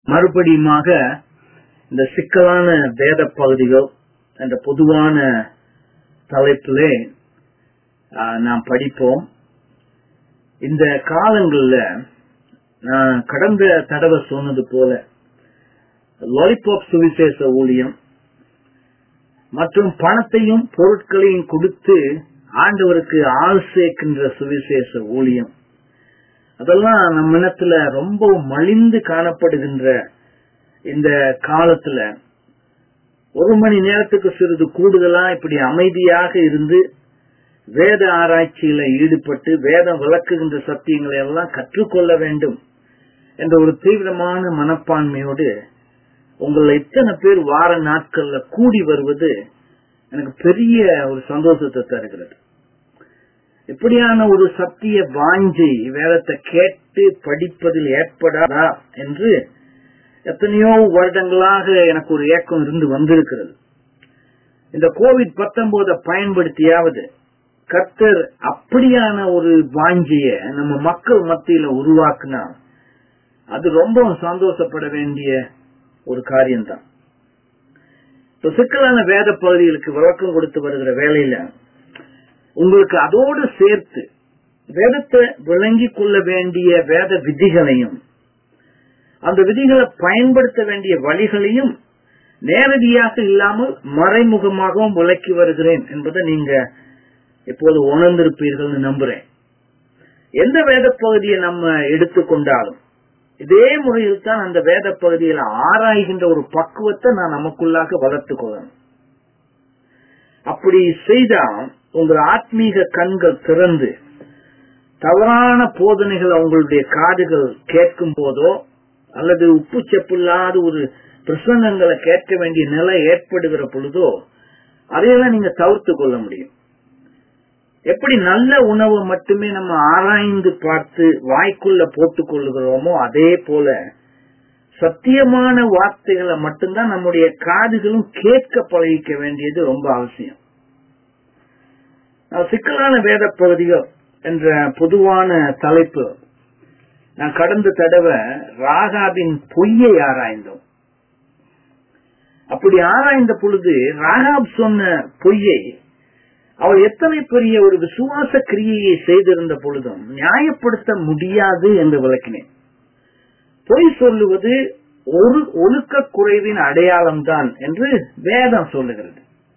மறுபடியுமாக இந்த சிக்கலான வேத பகுதிகள் என்ற பொதுவான தலைப்பிலே ஆஹ், நாம் படிப்போம் இந்த காலங்கள்ல நான் கடந்த தடவை சொன்னது போல லாலிபாப் சுவிசேஷ ஊழியம் மற்றும் பணத்தையும் பொருட்களையும் கொடுத்து ஆண்டவருக்கு ஆள் சேர்க்கின்ற சுவிசேஷ ஊழியம் அதெல்லாம் நம்ம இனத்துல ரொம்ப மலிந்து காணப்படுகின்ற இந்த காலத்துல ஒரு மணி நேரத்துக்கு சிறிது கூடுதலா இப்படி அமைதியாக இருந்து வேத ஆராய்ச்சியில ஈடுபட்டு வேதம் விளக்குகின்ற சத்தியங்களை எல்லாம் கற்றுக்கொள்ள வேண்டும் என்ற ஒரு தீவிரமான மனப்பான்மையோடு உங்களை எத்தனை பேர் வார நாட்கள்ல கூடி வருவது எனக்கு பெரிய ஒரு சந்தோஷத்தை தருகிறது இப்படியான ஒரு சத்திய வாஞ்சை வேதத்தை கேட்டு படிப்பதில் ஏற்படாதா என்று எத்தனையோ வருடங்களாக எனக்கு ஒரு ஏக்கம் இருந்து வந்திருக்கிறது இந்த கோவிட் பத்தொன்பதை பயன்படுத்தியாவது கர்த்தர் அப்படியான ஒரு வாஞ்சிய நம்ம மக்கள் மத்தியில உருவாக்குனா அது ரொம்ப சந்தோஷப்பட வேண்டிய ஒரு காரியம்தான் இப்ப சிக்கலான வேத பகுதிகளுக்கு விளக்கம் கொடுத்து வருகிற வேலையில உங்களுக்கு அதோடு சேர்த்து வேதத்தை விளங்கிக் கொள்ள வேண்டிய வேத விதிகளையும் அந்த விதிகளை பயன்படுத்த வேண்டிய வழிகளையும் நேரடியாக இல்லாமல் மறைமுகமாகவும் விளக்கி வருகிறேன் என்பதை நீங்க இப்போது உணர்ந்திருப்பீர்கள் நம்புறேன் எந்த வேத பகுதியை நம்ம எடுத்துக்கொண்டாலும் இதே முறையில் தான் அந்த வேத பகுதியில் ஆராய்கின்ற ஒரு பக்குவத்தை நான் நமக்குள்ளாக வளர்த்துக் கொள்ளணும் அப்படி செய்தா உங்கள் ஆத்மீக கண்கள் திறந்து தவறான போதனைகள் உங்களுடைய காதுகள் கேட்கும் போதோ அல்லது உப்பு செப்பில்லாத ஒரு பிரசங்கங்களை கேட்க வேண்டிய நிலை ஏற்படுகிற பொழுதோ அதையெல்லாம் நீங்க தவிர்த்து கொள்ள முடியும் எப்படி நல்ல உணவு மட்டுமே நம்ம ஆராய்ந்து பார்த்து வாய்க்குள்ள போட்டுக் கொள்ளுகிறோமோ அதே போல சத்தியமான வார்த்தைகளை மட்டும்தான் நம்முடைய காதுகளும் கேட்க பழகிக்க வேண்டியது ரொம்ப அவசியம் நான் சிக்கலான வேத பகுதிகள் என்ற பொதுவான தலைப்பு நான் கடந்த தடவை ராகாபின் பொய்யை ஆராய்ந்தோம் அப்படி ஆராய்ந்த பொழுது ராகாப் சொன்ன பொய்யை அவள் எத்தனை பெரிய ஒரு விசுவாச கிரியையை செய்திருந்த பொழுதும் நியாயப்படுத்த முடியாது என்று விளக்கினேன் பொய் சொல்லுவது ஒரு ஒழுக்க குறைவின் அடையாளம்தான் என்று வேதம் சொல்லுகிறது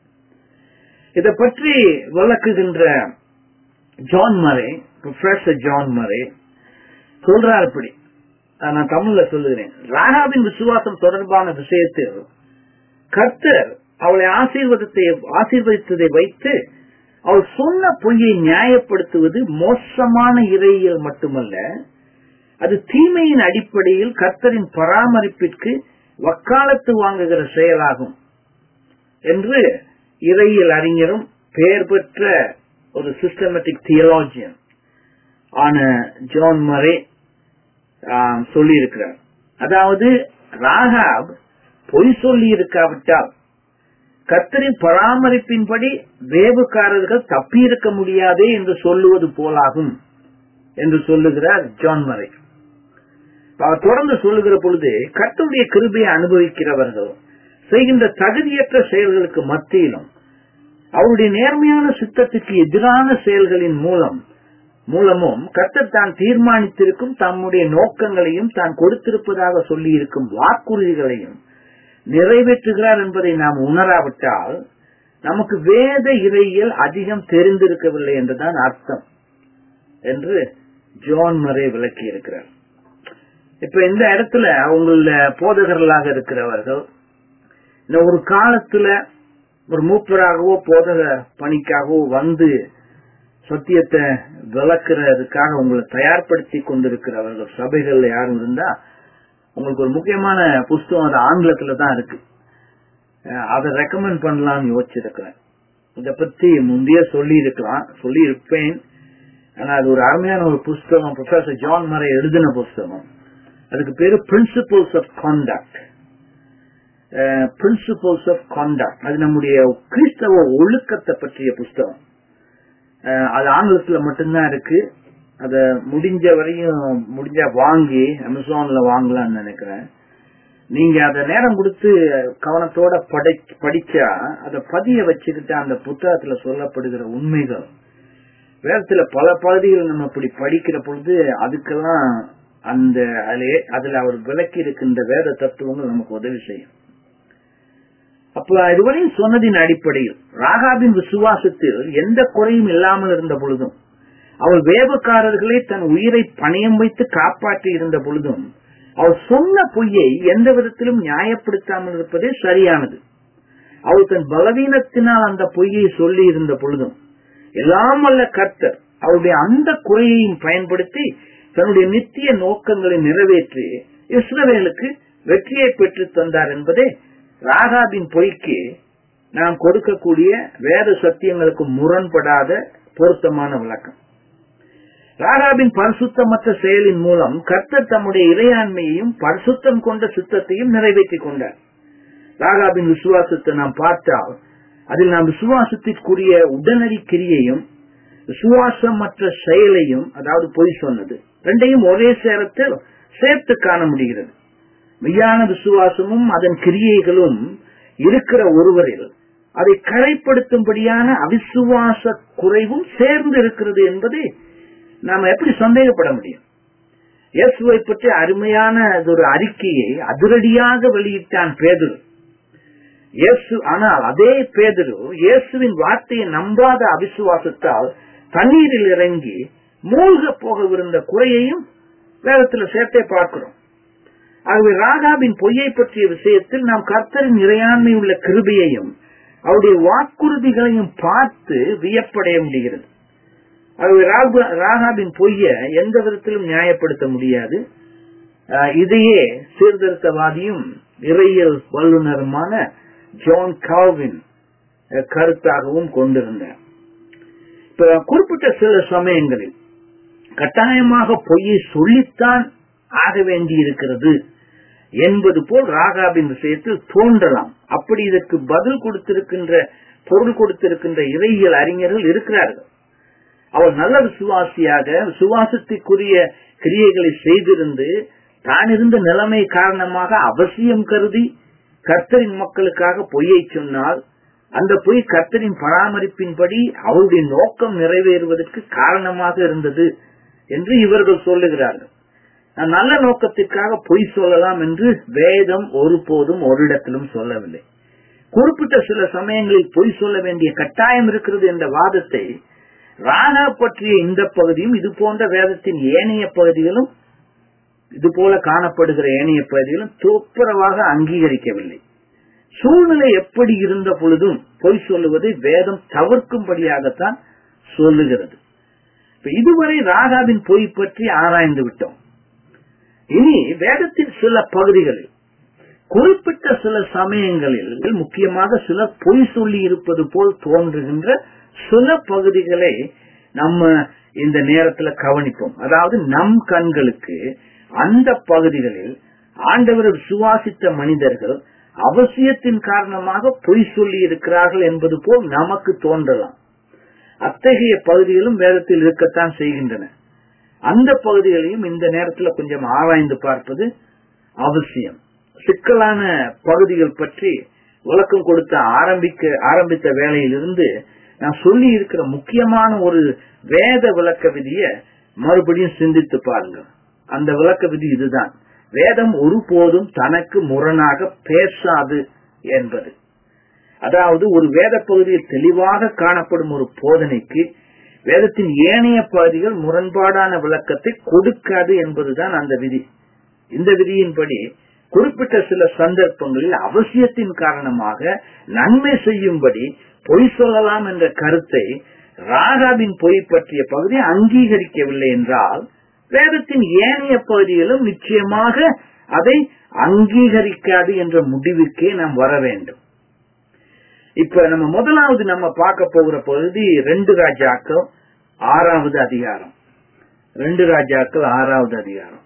இதை பற்றி விளக்குகின்ற John Murray professor John Murray சொல்றார் இப்படி நான் தமிழ்ல சொல்லுகிறேன் ராகாவின் விசுவாசம் தொடர்பான விஷயத்தில் கர்த்தர் அவளை ஆசீர்வாதத்தை ஆசீர்வதித்ததை வைத்து அவள் சொன்ன பொய்யை நியாயப்படுத்துவது மோசமான இறையியல் மட்டுமல்ல அது தீமையின் அடிப்படையில் கர்த்தரின் பராமரிப்பிற்கு வக்காலத்து வாங்குகிற செயலாகும் என்று இறையியல் அறிஞரும் பெயர் பெற்ற ஒரு சிஸ்டமேட்டிக் தியலாஜியன் ஆன ஜான் மரே சொல்லியிருக்கிறார் அதாவது ராகாப் பொய் சொல்லி இருக்காவிட்டால் கர்த்தரின் பராமரிப்பின்படி வேவுக்காரர்கள் தப்பியிருக்க முடியாதே என்று சொல்லுவது போலாகும் என்று சொல்லுகிறார் ஜான் மரை அவர் தொடர்ந்து சொல்லுகிற பொழுது கர்த்தருடைய கிருபையை அனுபவிக்கிறவர்கள் செய்கின்ற தகுதியற்ற செயல்களுக்கு மத்தியிலும் அவருடைய நேர்மையான சித்தத்துக்கு எதிரான செயல்களின் மூலம் மூலமும் கர்த்தர் தான் தீர்மானித்திருக்கும் தம்முடைய நோக்கங்களையும் தான் கொடுத்திருப்பதாக சொல்லி இருக்கும் வாக்குறுதிகளையும் நிறைவேற்றுகிறார் என்பதை நாம் உணராவிட்டால் நமக்கு வேத இறையியல் அதிகம் தெரிந்திருக்கவில்லை என்றுதான் அர்த்தம் என்று ஜான் மரே விளக்கி இருக்கிறார் இப்ப இந்த இடத்துல உங்கள போதகர்களாக இருக்கிறவர்கள் இந்த ஒரு காலத்துல ஒரு மூப்பராகவோ போதக பணிக்காகவோ வந்து சத்தியத்தை விளக்குறதுக்காக உங்களை தயார்படுத்தி கொண்டிருக்கிறவர்கள் சபைகள்ல யாரும் இருந்தா உங்களுக்கு ஒரு முக்கியமான புஸ்தகம் அது ஆங்கிலத்துல தான் இருக்கு அதை ரெக்கமெண்ட் பண்ணலாம்னு யோசிச்சிருக்கிறேன் இத பத்தி முந்தைய சொல்லி இருக்கலாம் சொல்லி இருப்பேன் ஆனா அது ஒரு அருமையான ஒரு புஸ்தகம் ப்ரொஃபசர் ஜான் மரை எழுதின புஸ்தகம் அதுக்கு பேரு principles of conduct principles of conduct அது நம்முடைய கிறிஸ்தவ ஒழுக்கத்தை பற்றிய புஸ்தகம் அது ஆங்கிலத்துல மட்டும்தான் இருக்கு அத முடிஞ்ச வரையும் முடிஞ்சா வாங்கி அமேசான்ல வாங்கலாம்னு நினைக்கிறேன் நீங்க அத நேரம் கொடுத்து கவனத்தோட படை படிச்சா அத பதிய வச்சுக்கிட்டு அந்த புத்தகத்துல சொல்லப்படுகிற உண்மைகள் வேதத்துல பல பகுதிகள் நம்ம இப்படி படிக்கிற பொழுது அதுக்கெல்லாம் அந்த அதிலே அதுல அவர் விளக்கி இருக்கின்ற வேத தத்துவங்கள் நமக்கு உதவி செய்யும் அப்ப இதுவரையும் சொன்னதின் அடிப்படையில் ராகாபின் விசுவாசத்தில் எந்த குறையும் இல்லாமல் இருந்த பொழுதும் அவள் வேபக்காரர்களை தன் உயிரை பணயம் வைத்து காப்பாற்றி இருந்த பொழுதும் அவள் சொன்ன பொய்யை எந்த விதத்திலும் நியாயப்படுத்தாமல் இருப்பதே சரியானது அவள் தன் பலவீனத்தினால் அந்த பொய்யை சொல்லி இருந்த பொழுதும் எல்லாம் வல்ல கர்த்தர் அவருடைய அந்த குறையையும் பயன்படுத்தி தன்னுடைய நித்திய நோக்கங்களை நிறைவேற்றி இஸ்ரவேலுக்கு வெற்றியை பெற்று தந்தார் என்பதே ராகாபின் பொய்க்கு நாம் கொடுக்கக்கூடிய வேத சத்தியங்களுக்கு முரண்படாத பொருத்தமான விளக்கம் ராகாபின் பரிசுத்தமற்ற செயலின் மூலம் கர்த்தர் தம்முடைய இறையாண்மையையும் பரிசுத்தம் கொண்ட சுத்தத்தையும் நிறைவேற்றிக் கொண்டார் ராகாபின் விசுவாசத்தை நாம் பார்த்தால் அதில் நாம் விசுவாசத்திற்குரிய உடனடி கிரியையும் விசுவாசமற்ற செயலையும் அதாவது பொய் சொன்னது ரெண்டையும் ஒரே சேரத்தில் சேர்த்து காண முடிகிறது மெய்யான விசுவாசமும் அதன் கிரியைகளும் இருக்கிற ஒருவரில் அதை கரைப்படுத்தும்படியான அவிசுவாச குறைவும் சேர்ந்து இருக்கிறது என்பதை நாம எப்படி சந்தேகப்பட முடியும் இயேசுவை பற்றி அருமையான ஒரு அறிக்கையை அதிரடியாக வெளியிட்டான் பேதுரு இயேசு ஆனால் அதே பேதுரு இயேசுவின் வார்த்தையை நம்பாத அவிசுவாசத்தால் தண்ணீரில் இறங்கி மூழ்க போகவிருந்த குறையையும் வேதத்தில் சேர்த்தே பார்க்கிறோம் ஆகவே ராகாவின் பொய்யை பற்றிய விஷயத்தில் நாம் கர்த்தரின் இறையாண்மை உள்ள கிருபையையும் அவருடைய வாக்குறுதிகளையும் பார்த்து வியப்படைய முடிகிறது ஆகவே ராகாவின் பொய்ய எந்த விதத்திலும் நியாயப்படுத்த முடியாது இதையே சீர்திருத்தவாதியும் இறையியல் வல்லுநருமான ஜான் காவின் கருத்தாகவும் கொண்டிருந்தார் இப்ப குறிப்பிட்ட சில சமயங்களில் கட்டாயமாக பொய்யை சொல்லித்தான் ஆக வேண்டி இருக்கிறது என்பது போல் ராகாவின் விஷயத்தில் தோன்றலாம் அப்படி இதற்கு பதில் கொடுத்திருக்கின்ற பொருள் கொடுத்திருக்கின்ற இறையியல் அறிஞர்கள் இருக்கிறார்கள் அவள் நல்ல விசுவாசியாக விசுவாசத்திற்குரிய கிரியைகளை செய்திருந்து தான் இருந்த நிலைமை காரணமாக அவசியம் கருதி கர்த்தரின் மக்களுக்காக பொய்யை சொன்னால் அந்த பொய் கர்த்தரின் பராமரிப்பின்படி அவருடைய நோக்கம் நிறைவேறுவதற்கு காரணமாக இருந்தது என்று இவர்கள் சொல்லுகிறார்கள் நல்ல நோக்கத்திற்காக பொய் சொல்லலாம் என்று வேதம் ஒருபோதும் ஒரு இடத்திலும் சொல்லவில்லை குறிப்பிட்ட சில சமயங்களில் பொய் சொல்ல வேண்டிய கட்டாயம் இருக்கிறது என்ற வாதத்தை ராணா பற்றிய இந்த பகுதியும் இது போன்ற வேதத்தின் ஏனைய பகுதிகளும் இது போல காணப்படுகிற ஏனைய பகுதிகளும் துப்புரவாக அங்கீகரிக்கவில்லை சூழ்நிலை எப்படி இருந்த பொழுதும் பொய் சொல்லுவதை வேதம் தவிர்க்கும்படியாகத்தான் சொல்லுகிறது இதுவரை ராகாவின் பொய் பற்றி ஆராய்ந்து விட்டோம் இனி வேதத்தின் சில பகுதிகளில் குறிப்பிட்ட சில சமயங்களில் முக்கியமாக சிலர் பொய் சொல்லி இருப்பது போல் தோன்றுகின்ற சில பகுதிகளை நம்ம இந்த நேரத்துல கவனிப்போம் அதாவது நம் கண்களுக்கு அந்த பகுதிகளில் ஆண்டவர் சுவாசித்த மனிதர்கள் அவசியத்தின் காரணமாக பொய் சொல்லி இருக்கிறார்கள் என்பது போல் நமக்கு தோன்றலாம் அத்தகைய பகுதிகளும் வேதத்தில் இருக்கத்தான் செய்கின்றன அந்த பகுதிகளையும் இந்த நேரத்துல கொஞ்சம் ஆராய்ந்து பார்ப்பது அவசியம் சிக்கலான பகுதிகள் பற்றி விளக்கம் கொடுத்த ஆரம்பிக்க ஆரம்பித்த வேலையிலிருந்து நான் சொல்லி இருக்கிற முக்கியமான ஒரு வேத விளக்க விதிய மறுபடியும் சிந்தித்து பாருங்க அந்த விளக்க விதி இதுதான் வேதம் ஒருபோதும் தனக்கு முரணாக பேசாது என்பது அதாவது ஒரு வேத பகுதியில் தெளிவாக காணப்படும் ஒரு போதனைக்கு வேதத்தின் ஏனைய பகுதிகள் முரண்பாடான விளக்கத்தை கொடுக்காது என்பதுதான் அந்த விதி இந்த விதியின்படி குறிப்பிட்ட சில சந்தர்ப்பங்களில் அவசியத்தின் காரணமாக நன்மை செய்யும்படி பொய் சொல்லலாம் என்ற கருத்தை ராகாவின் பொய் பற்றிய பகுதி அங்கீகரிக்கவில்லை என்றால் வேதத்தின் ஏனைய பகுதிகளும் நிச்சயமாக அதை அங்கீகரிக்காது என்ற முடிவுக்கே நாம் வர வேண்டும் இப்ப நம்ம முதலாவது நம்ம பார்க்க போகிற பகுதி ரெண்டு ராஜாக்கள் ஆறாவது அதிகாரம் ரெண்டு ராஜாக்கள் ஆறாவது அதிகாரம்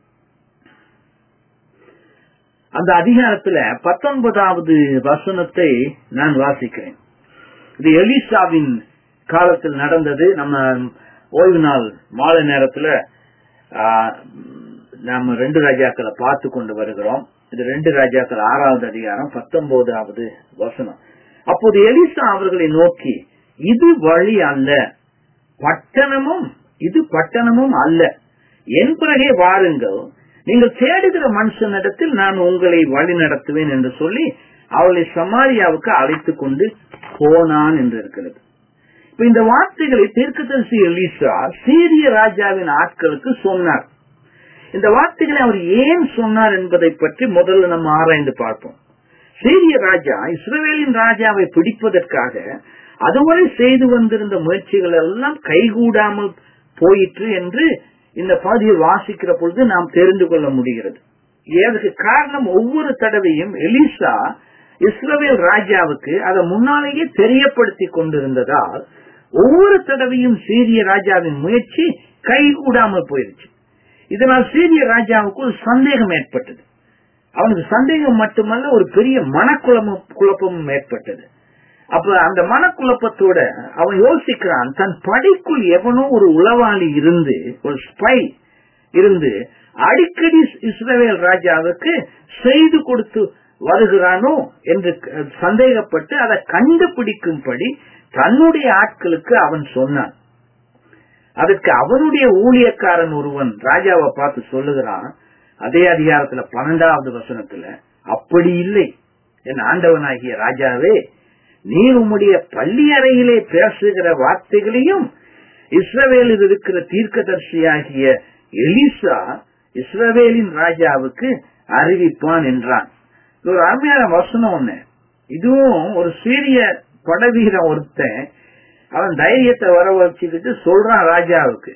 அந்த அதிகாரத்துல பத்தொன்பதாவது வசனத்தை நான் வாசிக்கிறேன் இது எலிசாவின் காலத்தில் நடந்தது நம்ம ஓய்வு நாள் மாலை நேரத்துல நாம ரெண்டு ராஜாக்களை பார்த்து கொண்டு வருகிறோம் இது ரெண்டு ராஜாக்கள் ஆறாவது அதிகாரம் பத்தொன்பதாவது வசனம் அப்போது எலிசா அவர்களை நோக்கி இது வழி அல்ல பட்டணமும் இது பட்டணமும் அல்ல என் பிறகே வாருங்கள் நீங்கள் தேடுகிற மனுஷனிடத்தில் நான் உங்களை வழி நடத்துவேன் என்று சொல்லி அவளை சமாரியாவுக்கு அழைத்துக் கொண்டு போனான் என்று இருக்கிறது இப்ப இந்த வார்த்தைகளை தீர்க்கதரிசி எலிசா சீரிய ராஜாவின் ஆட்களுக்கு சொன்னார் இந்த வார்த்தைகளை அவர் ஏன் சொன்னார் என்பதை பற்றி முதல்ல நம்ம ஆராய்ந்து பார்ப்போம் சீரிய ராஜா இஸ்ரேலின் ராஜாவை பிடிப்பதற்காக அதுவரை செய்து வந்திருந்த முயற்சிகள் எல்லாம் கைகூடாமல் போயிற்று என்று இந்த பகுதியை வாசிக்கிற பொழுது நாம் தெரிந்து கொள்ள முடிகிறது அதற்கு காரணம் ஒவ்வொரு தடவையும் எலிசா இஸ்ரவேல் ராஜாவுக்கு அதை முன்னாலேயே தெரியப்படுத்தி கொண்டிருந்ததால் ஒவ்வொரு தடவையும் சீரிய ராஜாவின் முயற்சி கைகூடாமல் போயிருச்சு இதனால் சீரிய ராஜாவுக்கு ஒரு சந்தேகம் ஏற்பட்டது அவனுக்கு சந்தேகம் மட்டுமல்ல ஒரு பெரிய மனக்குழப்பம் குழப்பமும் ஏற்பட்டது அப்ப அந்த மனக்குழப்பத்தோட அவன் யோசிக்கிறான் தன் படைக்குள் எவனோ ஒரு உளவாளி இருந்து ஒரு ஸ்பை இருந்து அடிக்கடி இஸ்ரவேல் ராஜாவுக்கு செய்து கொடுத்து வருகிறானோ என்று சந்தேகப்பட்டு அதை கண்டுபிடிக்கும்படி தன்னுடைய ஆட்களுக்கு அவன் சொன்னான் அதற்கு அவனுடைய ஊழியக்காரன் ஒருவன் ராஜாவை பார்த்து சொல்லுகிறான் அதே அதிகாரத்துல பன்னெண்டாவது வசனத்துல அப்படி இல்லை என் ஆண்டவனாகிய ராஜாவே நீர் உம்முடைய பள்ளி அறையிலே பேசுகிற வார்த்தைகளையும் இஸ்ரவேலில் இருக்கிற தீர்க்கதர்சியாகிய எலிசா இஸ்ரவேலின் ராஜாவுக்கு அறிவிப்பான் என்றான் இது ஒரு அருமையான வசனம் ஒண்ணு இதுவும் ஒரு சீரிய படவீரன் ஒருத்தன் அவன் தைரியத்தை வர வச்சுக்கிட்டு சொல்றான் ராஜாவுக்கு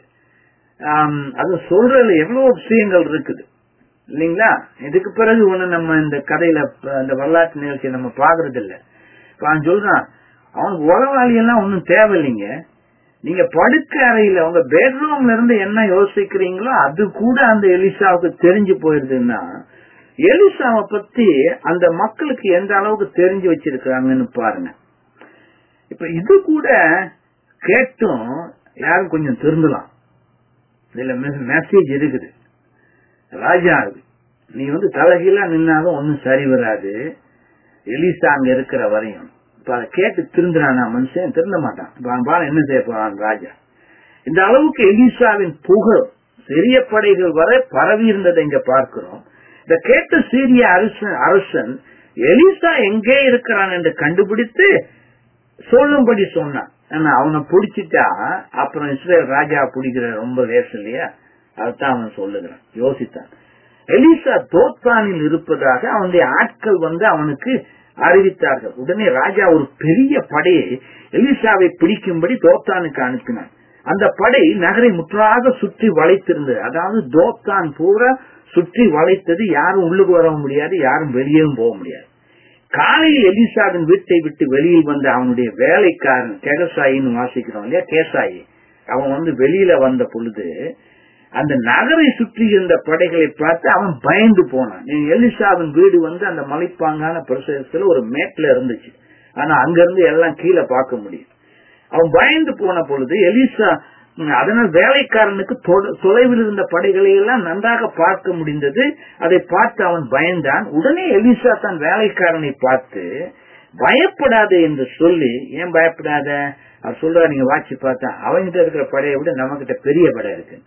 அது சொல்றதுல எவ்வளவு விஷயங்கள் இருக்குது இல்லைங்களா இதுக்கு பிறகு ஒண்ணு நம்ம இந்த கதையில இந்த வரலாற்று நிகழ்ச்சியை நம்ம பாக்குறது இல்ல அவன் சொல்றான் அவனுக்கு உளவாளி எல்லாம் ஒன்னும் தேவையில்லைங்க நீங்க படுக்க அறையில உங்க பெட்ரூம்ல இருந்து என்ன யோசிக்கிறீங்களோ அது கூட அந்த எலிசாவுக்கு தெரிஞ்சு போயிருதுன்னா எலிசாவை பத்தி அந்த மக்களுக்கு எந்த அளவுக்கு தெரிஞ்சு வச்சிருக்காங்கன்னு பாருங்க இப்ப இது கூட கேட்டும் யாரும் கொஞ்சம் திருந்தலாம் இதுல மெசேஜ் இருக்குது ராஜா நீ வந்து தலைகீழா நின்னாலும் ஒன்னும் சரி வராது எலிசா அங்க இருக்கிற வரையும் இப்ப அதை கேட்டு திருந்துறானா மனுஷன் திருந்த மாட்டான் இப்ப பாரு என்ன செய்ய போறான் ராஜா இந்த அளவுக்கு எலிசாவின் புகழ் சிறிய படைகள் வரை பரவி இருந்ததை இங்க பார்க்கிறோம் இந்த கேட்ட சீரிய அரசன் அரசன் எலிசா எங்கே இருக்கிறான் என்று கண்டுபிடித்து சொல்லும்படி சொன்னான் அவனை பிடிச்சிட்டா அப்புறம் இஸ்ரேல் ராஜா பிடிக்கிற ரொம்ப லேஸ் இல்லையா அதைத்தான் அவன் சொல்லுகிறான் யோசித்தான் எலிசா தோத்தானில் இருப்பதாக அவனுடைய ஆட்கள் வந்து அவனுக்கு அறிவித்தார்கள் உடனே ராஜா ஒரு பெரிய படையை எலிசாவை பிடிக்கும்படி தோத்தானுக்கு அனுப்பினான் அந்த படை நகரை முற்றாக சுற்றி வளைத்திருந்தது அதாவது தோத்தான் பூரா சுற்றி வளைத்தது யாரும் உள்ளுக்கு வர முடியாது யாரும் வெளியேவும் போக முடியாது காலையில் எலிசாவின் வீட்டை விட்டு வெளியில் வந்த அவனுடைய வேலைக்காரன் கெகசாயின்னு வாசிக்கிறோம் இல்லையா கேசாயி அவன் வந்து வெளியில வந்த பொழுது அந்த நகரை சுற்றி இருந்த படைகளை பார்த்து அவன் பயந்து போனான் எலிசாவின் வீடு வந்து அந்த மலைப்பாங்கான பிரதேசத்துல ஒரு மேட்ல இருந்துச்சு ஆனா அங்கிருந்து எல்லாம் கீழே பார்க்க முடியும் அவன் பயந்து போன பொழுது எலிசா அதனால் வேலைக்காரனுக்கு தொலைவில் இருந்த படைகளை எல்லாம் நன்றாக பார்க்க முடிந்தது அதை பார்த்து அவன் பயந்தான் உடனே எலிசா தன் வேலைக்காரனை பார்த்து பயப்படாத என்று சொல்லி ஏன் பயப்படாத அவர் சொல்ற நீங்க வாட்சி பார்த்தா அவன்கிட்ட இருக்கிற படையை விட நம்ம கிட்ட பெரிய படை இருக்கு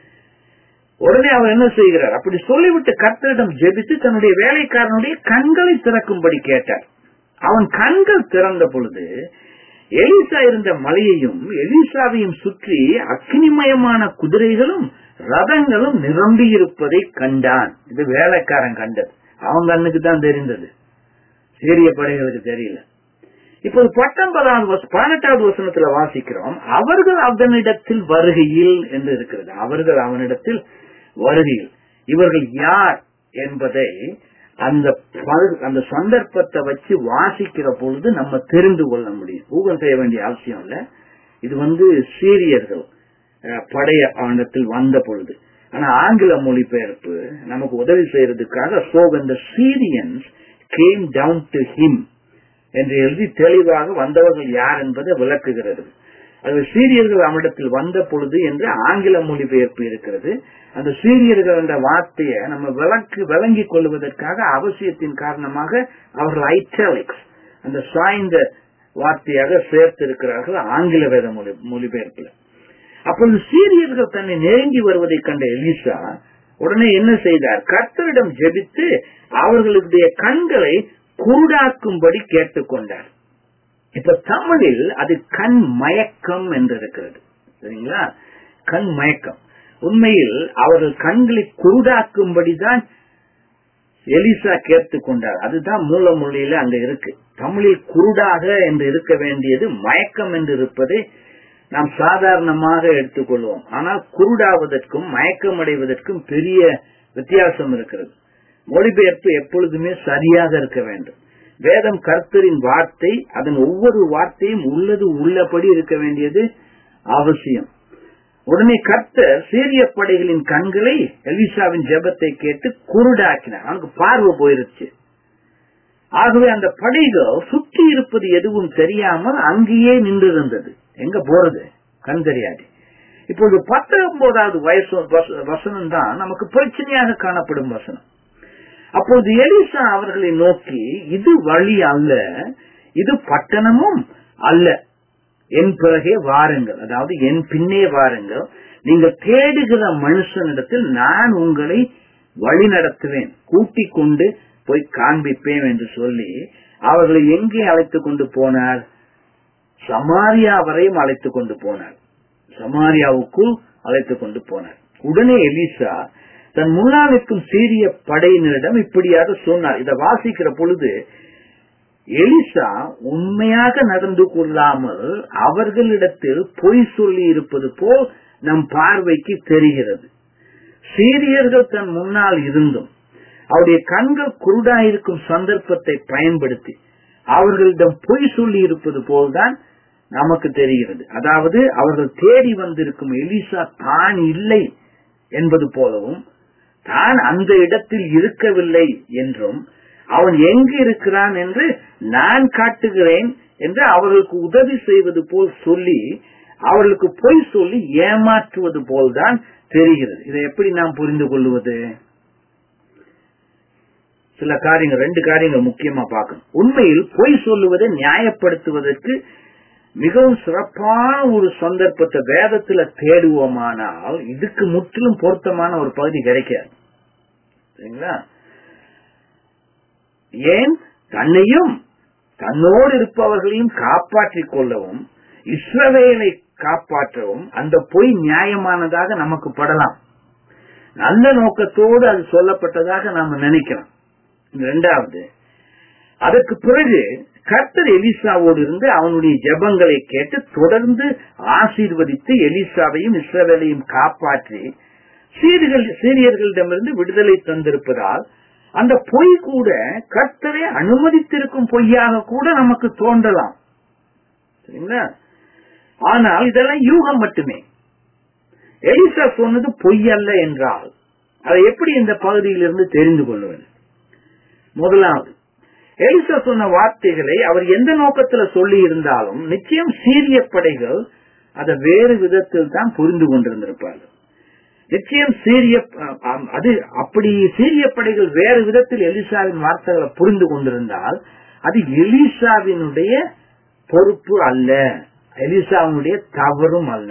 உடனே அவர் என்ன செய்கிறார் அப்படி சொல்லிவிட்டு கர்த்தரிடம் ஜெபித்து தன்னுடைய வேலைக்காரனுடைய கண்களை திறக்கும்படி கேட்டார் அவன் கண்கள் திறந்த பொழுது எலிசா இருந்த மலையையும் எலிசாவையும் சுற்றி அக்னிமயமான குதிரைகளும் ரதங்களும் நிரம்பி இருப்பதை கண்டான் இது வேலைக்காரன் கண்டது அவன் கண்ணுக்கு தான் தெரிந்தது சீரிய படைகளுக்கு தெரியல இப்போது பத்தொன்பதாவது பதினெட்டாவது வசனத்துல வாசிக்கிறோம் அவர்கள் அவனிடத்தில் வருகையில் என்று இருக்கிறது அவர்கள் அவனிடத்தில் வருகையில் இவர்கள் யார் என்பதை அந்த அந்த சந்தர்ப்பத்தை வச்சு வாசிக்கிற பொழுது நம்ம தெரிந்து கொள்ள முடியும் ஊகம் செய்ய வேண்டிய அவசியம் இல்ல இது வந்து சீரியர்கள் படைய அவனிடத்தில் வந்த பொழுது ஆனா ஆங்கில மொழிபெயர்ப்பு நமக்கு உதவி செய்யறதுக்காக சோ இந்த Syrians came down to him என்று எழுதி தெளிவாக வந்தவர்கள் யார் என்பதை விளக்குகிறது அது சீரியர்கள் அவனிடத்தில் வந்த பொழுது என்று ஆங்கில மொழிபெயர்ப்பு இருக்கிறது அந்த சீரியர்கள் என்ற வார்த்தையை நம்ம விளக்கு விளங்கிக் கொள்வதற்காக அவசியத்தின் காரணமாக அவர்கள் ஐட்டாலிக்ஸ் அந்த சாய்ந்த வார்த்தையாக சேர்த்திருக்கிறார்கள் ஆங்கில வேத மொழி மொழிபெயர்ப்புல அப்பொழுது சீரியர்கள் தன்னை நெருங்கி வருவதை கண்ட எலிசா உடனே என்ன செய்தார் கர்த்தரிடம் ஜெபித்து அவர்களுடைய கண்களை குருடாக்கும்படி கேட்டுக்கொண்டார் இப்ப தமிழில் அது கண் மயக்கம் என்று இருக்கிறது சரிங்களா கண் மயக்கம் உண்மையில் அவர்கள் கண்களை குருடாக்கும்படிதான் எலிசா கேட்டுக்கொண்டார் அதுதான் மூல மொழியில அங்க இருக்கு தமிழில் குருடாக என்று இருக்க வேண்டியது மயக்கம் என்று இருப்பதை நாம் சாதாரணமாக எடுத்துக்கொள்வோம் ஆனால் குருடாவதற்கும் மயக்கம் அடைவதற்கும் பெரிய வித்தியாசம் இருக்கிறது மொழிபெயர்ப்பு எப்பொழுதுமே சரியாக இருக்க வேண்டும் வேதம் கர்த்தரின் வார்த்தை அதன் ஒவ்வொரு வார்த்தையும் உள்ளது உள்ளபடி இருக்க வேண்டியது அவசியம் உடனே கர்த்தர் சீரிய படைகளின் கண்களை எலிசாவின் ஜெபத்தை கேட்டு குருடாக்கினார் அவனுக்கு பார்வை போயிருச்சு ஆகவே அந்த படைகள் சுற்றி இருப்பது எதுவும் தெரியாமல் அங்கேயே நின்றிருந்தது எங்க போறது கண் தெரியாது இப்பொழுது பத்தொன்பதாவது வயசு வசனம் தான் நமக்கு பிரச்சனையாக காணப்படும் வசனம் அப்போது எலிசா அவர்களை நோக்கி இது வழி அல்ல இது பட்டணமும் அல்ல என் பிறகே வாருங்கள் அதாவது என் பின்னே வாருங்கள் நீங்கள் தேடுகிற மனுஷனிடத்தில் நான் உங்களை வழி நடத்துவேன் கூட்டிக் கொண்டு போய் காண்பிப்பேன் என்று சொல்லி அவர்களை எங்கே அழைத்துக் கொண்டு போனார் சமாரியா வரையும் அழைத்துக் கொண்டு போனார் சமாரியாவுக்குள் அழைத்துக் கொண்டு போனார் உடனே எலிசா தன் முன்னால் இருக்கும் சீரிய படையினரிடம் இப்படியாக சொன்னார் இதை வாசிக்கிற பொழுது எலிசா உண்மையாக நடந்து கொள்ளாமல் அவர்களிடத்தில் பொய் சொல்லி இருப்பது போல் நம் பார்வைக்கு தெரிகிறது சீரியர்கள் தன் முன்னால் இருந்தும் அவருடைய கண்கள் குருடாயிருக்கும் சந்தர்ப்பத்தை பயன்படுத்தி அவர்களிடம் பொய் சொல்லி இருப்பது போல்தான் நமக்கு தெரிகிறது அதாவது அவர்கள் தேடி வந்திருக்கும் எலிசா தான் இல்லை என்பது போலவும் தான் அந்த இடத்தில் இருக்கவில்லை என்றும் அவன் எங்கு இருக்கிறான் என்று நான் காட்டுகிறேன் என்று அவர்களுக்கு உதவி செய்வது போல் சொல்லி அவர்களுக்கு பொய் சொல்லி ஏமாற்றுவது போல்தான் தெரிகிறது இதை எப்படி நாம் புரிந்து கொள்வது சில காரியங்கள் ரெண்டு காரியங்கள் முக்கியமா பார்க்கணும் உண்மையில் பொய் சொல்லுவதை நியாயப்படுத்துவதற்கு மிகவும் சிறப்பான ஒரு சந்தர்ப்பத்தை வேதத்துல தேடுவோமானால் இதுக்கு முற்றிலும் பொருத்தமான ஒரு பகுதி கிடைக்காது சரிங்களா ஏன் தன்னையும் தன்னோடு இருப்பவர்களையும் காப்பாற்றிக் கொள்ளவும் இஸ்ரவேலை காப்பாற்றவும் அந்த பொய் நியாயமானதாக நமக்கு படலாம் நல்ல நோக்கத்தோடு அது சொல்லப்பட்டதாக நாம நினைக்கிறோம் இரண்டாவது அதற்கு பிறகு கர்த்தர் எலிசாவோடு இருந்து அவனுடைய ஜெபங்களை கேட்டு தொடர்ந்து ஆசீர்வதித்து எலிசாவையும் இஸ்ரவேலையும் காப்பாற்றி சீர்கள் சீரியர்களிடமிருந்து விடுதலை தந்திருப்பதால் அந்த பொய் கூட கர்த்தரை அனுமதித்திருக்கும் பொய்யாக கூட நமக்கு தோன்றலாம் சரிங்களா ஆனால் இதெல்லாம் யூகம் மட்டுமே எலிசா சொன்னது பொய் அல்ல என்றால் அதை எப்படி இந்த பகுதியிலிருந்து தெரிந்து கொள்வது முதலாவது எலிசா சொன்ன வார்த்தைகளை அவர் எந்த நோக்கத்துல சொல்லி இருந்தாலும் நிச்சயம் சீரிய படைகள் அதை வேறு விதத்தில் தான் புரிந்து கொண்டிருந்திருப்பார்கள் நிச்சயம் சீரிய அது அப்படி சீரிய படைகள் வேறு விதத்தில் எலிசாவின் வார்த்தைகளை புரிந்து கொண்டிருந்தால் அது எலிசாவினுடைய பொறுப்பு அல்ல எலிசாவினுடைய தவறும் அல்ல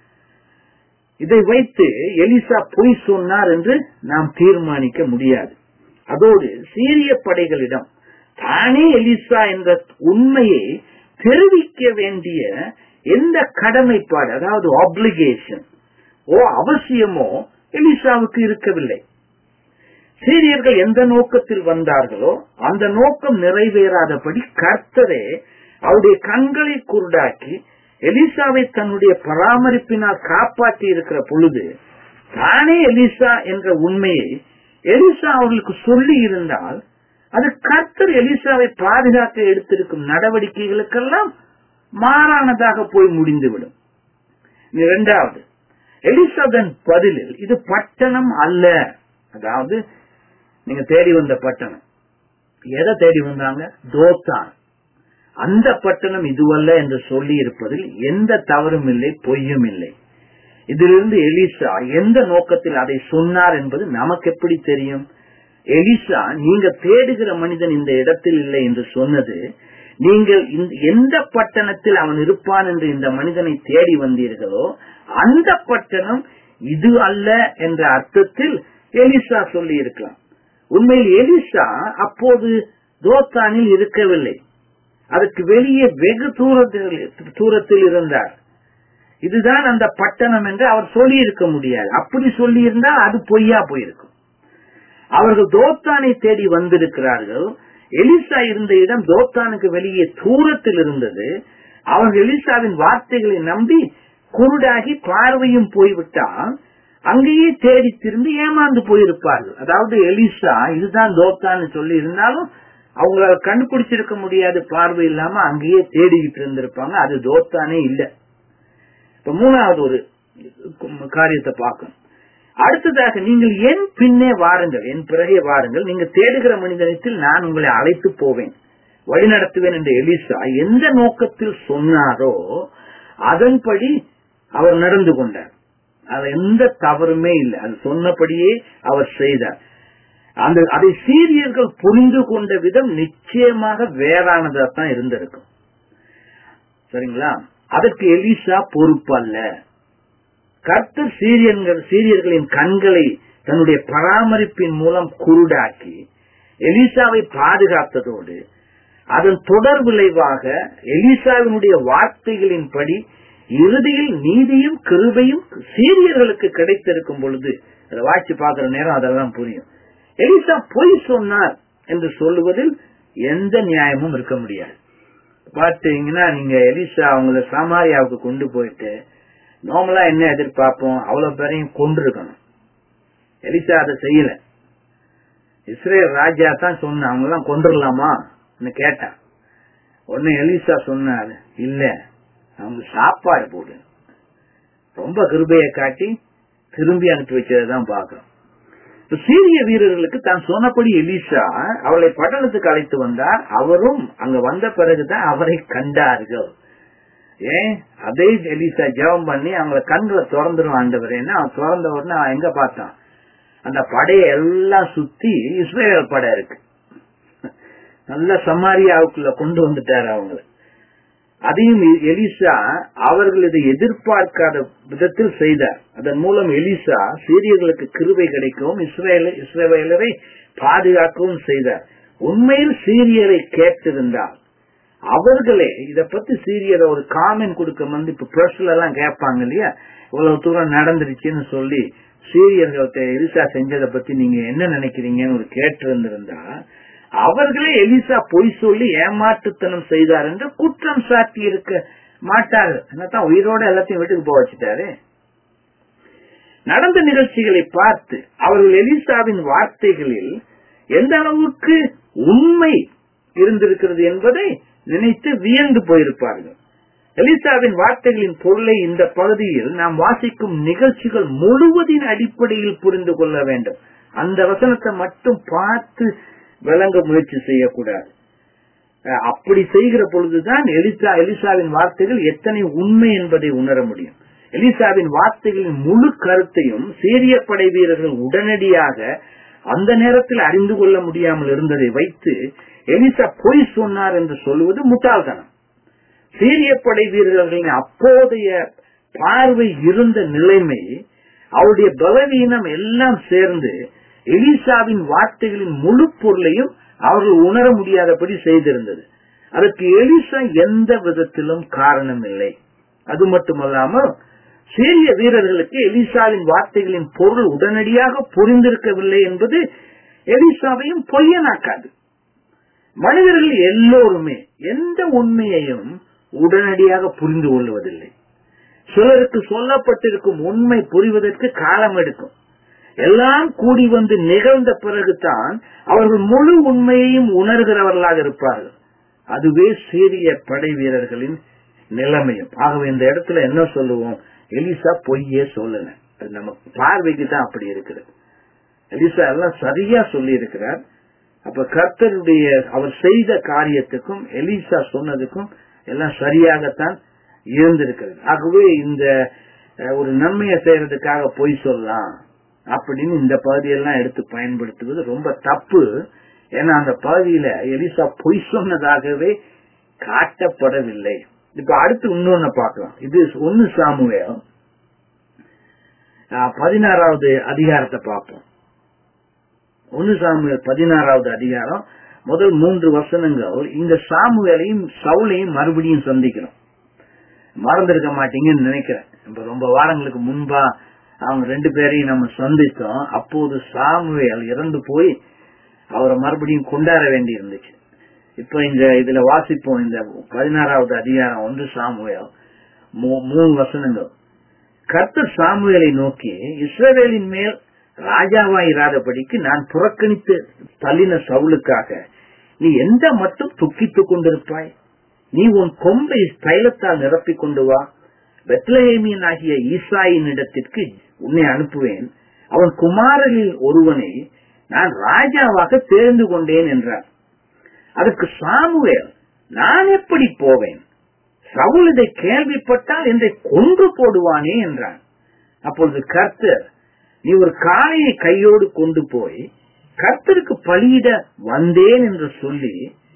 இதை வைத்து எலிசா பொய் சொன்னார் என்று நாம் தீர்மானிக்க முடியாது அதோடு சீரிய படைகளிடம் தானே எலிசா என்ற உண்மையை தெரிவிக்க வேண்டிய எந்த கடமைப்பாடு அதாவது ஆப்ளிகேஷன் ஓ அவசியமோ எலிசாவுக்கு இருக்கவில்லை சீரியர்கள் எந்த நோக்கத்தில் வந்தார்களோ அந்த நோக்கம் நிறைவேறாதபடி கர்த்தரே அவருடைய கண்களை குருடாக்கி எலிசாவை தன்னுடைய பராமரிப்பினால் காப்பாற்றி இருக்கிற பொழுது தானே எலிசா என்ற உண்மையை எலிசா அவர்களுக்கு சொல்லி இருந்தால் அது கர்த்தர் எலிசாவை பாதுகாக்க எடுத்திருக்கும் நடவடிக்கைகளுக்கெல்லாம் மாறானதாக போய் முடிந்துவிடும் இரண்டாவது எலிசாதன் பதிலில் இது பட்டணம் அல்ல அதாவது நீங்க தேடி வந்த பட்டணம் எதை தேடி வந்தாங்க தோத்தான் அந்த பட்டணம் இதுவல்ல என்று சொல்லி இருப்பதில் எந்த தவறும் இல்லை பொய்யும் இல்லை இதிலிருந்து எலிசா எந்த நோக்கத்தில் அதை சொன்னார் என்பது நமக்கு எப்படி தெரியும் எலிசா நீங்க தேடுகிற மனிதன் இந்த இடத்தில் இல்லை என்று சொன்னது நீங்கள் எந்த பட்டணத்தில் அவன் இருப்பான் என்று இந்த மனிதனை தேடி வந்தீர்களோ அந்த பட்டணம் இது அல்ல என்ற அர்த்தத்தில் எலிசா சொல்லி இருக்கலாம் உண்மையில் எலிசா அப்போது தோத்தானில் இருக்கவில்லை அதற்கு வெளியே வெகு தூரத்தில் தூரத்தில் இருந்தார் இதுதான் அந்த பட்டணம் என்று அவர் சொல்லி இருக்க முடியாது அப்படி சொல்லி இருந்தால் அது பொய்யா போயிருக்கும் அவர்கள் தோத்தானை தேடி வந்திருக்கிறார்கள் எலிசா இருந்த இடம் தோத்தானுக்கு வெளியே தூரத்தில் இருந்தது அவர்கள் எலிசாவின் வார்த்தைகளை நம்பி குருடாகி பார்வையும் போய்விட்டால் அங்கேயே தேடி திரும்பி ஏமாந்து போயிருப்பார்கள் அதாவது எலிசா இதுதான் தோத்தான்னு சொல்லி இருந்தாலும் அவங்களால கண்டுபிடிச்சிருக்க முடியாது பார்வை இல்லாம அங்கேயே தேடிக்கிட்டு இருந்திருப்பாங்க அது தோத்தானே இல்லை இப்ப மூணாவது ஒரு காரியத்தை பார்க்கணும் அடுத்ததாக நீங்கள் என் பின்னே வாருங்கள் என் பிறகே வாருங்கள் நீங்க தேடுகிற மனிதனத்தில் நான் உங்களை அழைத்து போவேன் வழி நடத்துவேன் என்ற எலிசா எந்த நோக்கத்தில் சொன்னாரோ அதன்படி அவர் நடந்து கொண்டார் அது எந்த தவறுமே இல்லை அது சொன்னபடியே அவர் செய்தார் அந்த அதை சீரியர்கள் புரிந்து கொண்ட விதம் நிச்சயமாக வேறானதா தான் இருந்திருக்கும் சரிங்களா அதற்கு எலிசா பொறுப்பு அல்ல கர்த்தர் சீரியன்கள் சீரியர்களின் கண்களை தன்னுடைய பராமரிப்பின் மூலம் குருடாக்கி எலிசாவை பாதுகாத்ததோடு அதன் தொடர் விளைவாக எலிசாவினுடைய வார்த்தைகளின்படி இறுதியில் நீதியும் கிருபையும் சீரியர்களுக்கு கிடைத்திருக்கும் பொழுது அதை வாட்சி பார்க்கிற நேரம் அதெல்லாம் புரியும் எலிசா பொய் சொன்னார் என்று சொல்லுவதில் எந்த நியாயமும் இருக்க முடியாது பார்த்தீங்கன்னா நீங்க எலிசா அவங்கள சமாரியாவுக்கு கொண்டு போயிட்டு நார்மலா என்ன எதிர்பார்ப்போம் அவ்வளவு பேரையும் கொண்டிருக்கணும் எலிசா அதை செய்யல இஸ்ரேல் ராஜா தான் சொன்ன அவங்க எல்லாம் கொண்டுடலாமா கேட்டான் உடனே எலிசா சொன்னாரு இல்ல அவங்க சாப்பாடு போடு ரொம்ப கிருபையை காட்டி திரும்பி அனுப்பி வச்சதான் பாக்குறோம் சீரிய வீரர்களுக்கு தான் சொன்னபடி எலிசா அவளை பட்டணத்துக்கு அழைத்து வந்தார் அவரும் அங்க வந்த பிறகுதான் அவரை கண்டார்கள் ஏன் அதே எலிசா ஜெபம் பண்ணி அவங்கள கண்களை திறந்துடும் ஆண்டவர் ஏன்னா அவன் திறந்த உடனே அவன் எங்க பார்த்தான் அந்த படையை எல்லாம் சுத்தி இஸ்ரேல் படை இருக்கு நல்ல சமாரியாவுக்குள்ள கொண்டு வந்துட்டாரு அவங்கள அதையும் எலிசா அவர்கள் இதை எதிர்பார்க்காத விதத்தில் செய்தார் அதன் மூலம் எலிசா சீரியர்களுக்கு கிருபை கிடைக்கவும் இஸ்ரேல இஸ்ரேலரை பாதுகாக்கவும் செய்தார் உண்மையில் சீரியரை கேட்டிருந்தால் அவர்களே இத பத்தி சீரியர ஒரு காமெண்ட் கொடுக்க வந்து இப்ப பர்சனல் எல்லாம் கேட்பாங்க இல்லையா இவ்வளவு தூரம் நடந்துருச்சுன்னு சொல்லி சீரியர்கள்ட்ட எலிசா செஞ்சதை பத்தி நீங்க என்ன நினைக்கிறீங்கன்னு ஒரு கேட்டு இருந்திருந்தா அவர்களே எலிசா பொய் சொல்லி ஏமாற்றுத்தனம் செய்தார் என்று குற்றம் சாட்டி இருக்க மாட்டார்கள் என்னத்தான் உயிரோட எல்லாத்தையும் வீட்டுக்கு போக வச்சுட்டாரு நடந்த நிகழ்ச்சிகளை பார்த்து அவர்கள் எலிசாவின் வார்த்தைகளில் எந்த அளவுக்கு உண்மை இருந்திருக்கிறது என்பதை நினைத்து வியந்து போயிருப்பார்கள் எலிசாவின் வார்த்தைகளின் பொருளை இந்த பகுதியில் நாம் வாசிக்கும் நிகழ்ச்சிகள் முழுவதின் அடிப்படையில் புரிந்து கொள்ள வேண்டும் அந்த வசனத்தை மட்டும் பார்த்து விளங்க முயற்சி செய்யக்கூடாது அப்படி செய்கிற பொழுதுதான் எலிசா எலிசாவின் வார்த்தைகள் எத்தனை உண்மை என்பதை உணர முடியும் எலிசாவின் வார்த்தைகளின் முழு கருத்தையும் சீரிய படை வீரர்கள் உடனடியாக அந்த நேரத்தில் அறிந்து கொள்ள முடியாமல் இருந்ததை வைத்து எலிசா பொய் சொன்னார் என்று சொல்லுவது முட்டாள்தனம் சீரிய படை வீரர்களின் அப்போதைய பார்வை இருந்த நிலைமை அவருடைய பலவீனம் எல்லாம் சேர்ந்து எலிசாவின் வார்த்தைகளின் முழு பொருளையும் அவர்கள் உணர முடியாதபடி செய்திருந்தது அதற்கு எலிசா எந்த விதத்திலும் காரணம் இல்லை அது மட்டுமல்லாமல் சீரிய வீரர்களுக்கு எலிசாவின் வார்த்தைகளின் பொருள் உடனடியாக புரிந்திருக்கவில்லை என்பது எலிசாவையும் பொய்யனாக்காது மனிதர்கள் எல்லோருமே எந்த உண்மையையும் உடனடியாக புரிந்து கொள்வதில்லை சிலருக்கு சொல்லப்பட்டிருக்கும் உண்மை புரிவதற்கு காலம் எடுக்கும் எல்லாம் கூடி வந்து நிகழ்ந்த பிறகுதான் அவர்கள் முழு உண்மையையும் உணர்கிறவர்களாக இருப்பார்கள் அதுவே சீரிய படை வீரர்களின் நிலைமையும் ஆகவே இந்த இடத்துல என்ன சொல்லுவோம் எலிசா பொய்யே சொல்லல அது நம்ம பார்வைக்கு தான் அப்படி இருக்கிறது எலிசா எல்லாம் சரியா சொல்லி இருக்கிறார் அப்ப கர்த்தருடைய அவர் செய்த காரியத்துக்கும் எலிசா சொன்னதுக்கும் எல்லாம் சரியாகத்தான் இருந்திருக்கிறது ஆகவே இந்த அஹ், ஒரு நன்மையை செய்யறதுக்காக பொய் சொல்லலாம் அப்படின்னு இந்த பகுதியெல்லாம் எடுத்து பயன்படுத்துவது ரொம்ப தப்பு ஏன்னா அந்த பகுதியில எலிசா பொய் சொன்னதாகவே காட்டப்படவில்லை இப்ப அடுத்து இன்னொன்னு பார்க்கலாம் இது ஒன்னு சாமுவேல் அஹ், பதினாறாவது அதிகாரத்தை பார்ப்போம் ஒன்னு சாமுவேல் பதினாறாவது அதிகாரம் முதல் மூன்று வசனங்கள் இந்த சாமுவேலையும் சவுலையும் மறுபடியும் சந்திக்கிறோம் மறந்திருக்க மாட்டீங்கன்னு நினைக்கிறேன் இப்ப ரொம்ப வாரங்களுக்கு முன்பா அவங்க ரெண்டு பேரையும் நம்ம சந்தித்தோம் அப்போது சாமுவேல் இறந்து போய் அவரை மறுபடியும் கொண்டாட வேண்டி இருந்துச்சு இப்ப இந்த இதுல வாசிப்போம் இந்த பதினாறாவது அதிகாரம் ஒன்று சாமுவேல் மூ- மூணு வசனங்கள் கர்த்தர் சாமுவேலை நோக்கி இஸ்ரவேலின் மேல் ராஜாவாயிராதபடிக்கு நான் புறக்கணித்து தள்ளின சவுலுக்காக நீ எந்த மட்டும் துக்கித்துக் கொண்டிருப்பாய் நீ உன் கொம்பை தைலத்தால் நிரப்பிக் கொண்டு வா பெத்லஹேமியன் ஆகிய ஈசாயின் இடத்திற்கு உன்னை அனுப்புவேன் அவன் குமாரரில் ஒருவனை நான் ராஜாவாக தேர்ந்து கொண்டேன் என்றார் அதுக்கு சாமுவேல் நான் எப்படி போவேன் சவுல் இதை கேள்விப்பட்டால் என்னை கொன்று போடுவானே என்றான் அப்பொழுது கர்த்தர் நீ ஒரு காளையை கையோடு கொண்டு போய் கர்த்தருக்கு பலியிட வந்தேன் என்று சொல்லி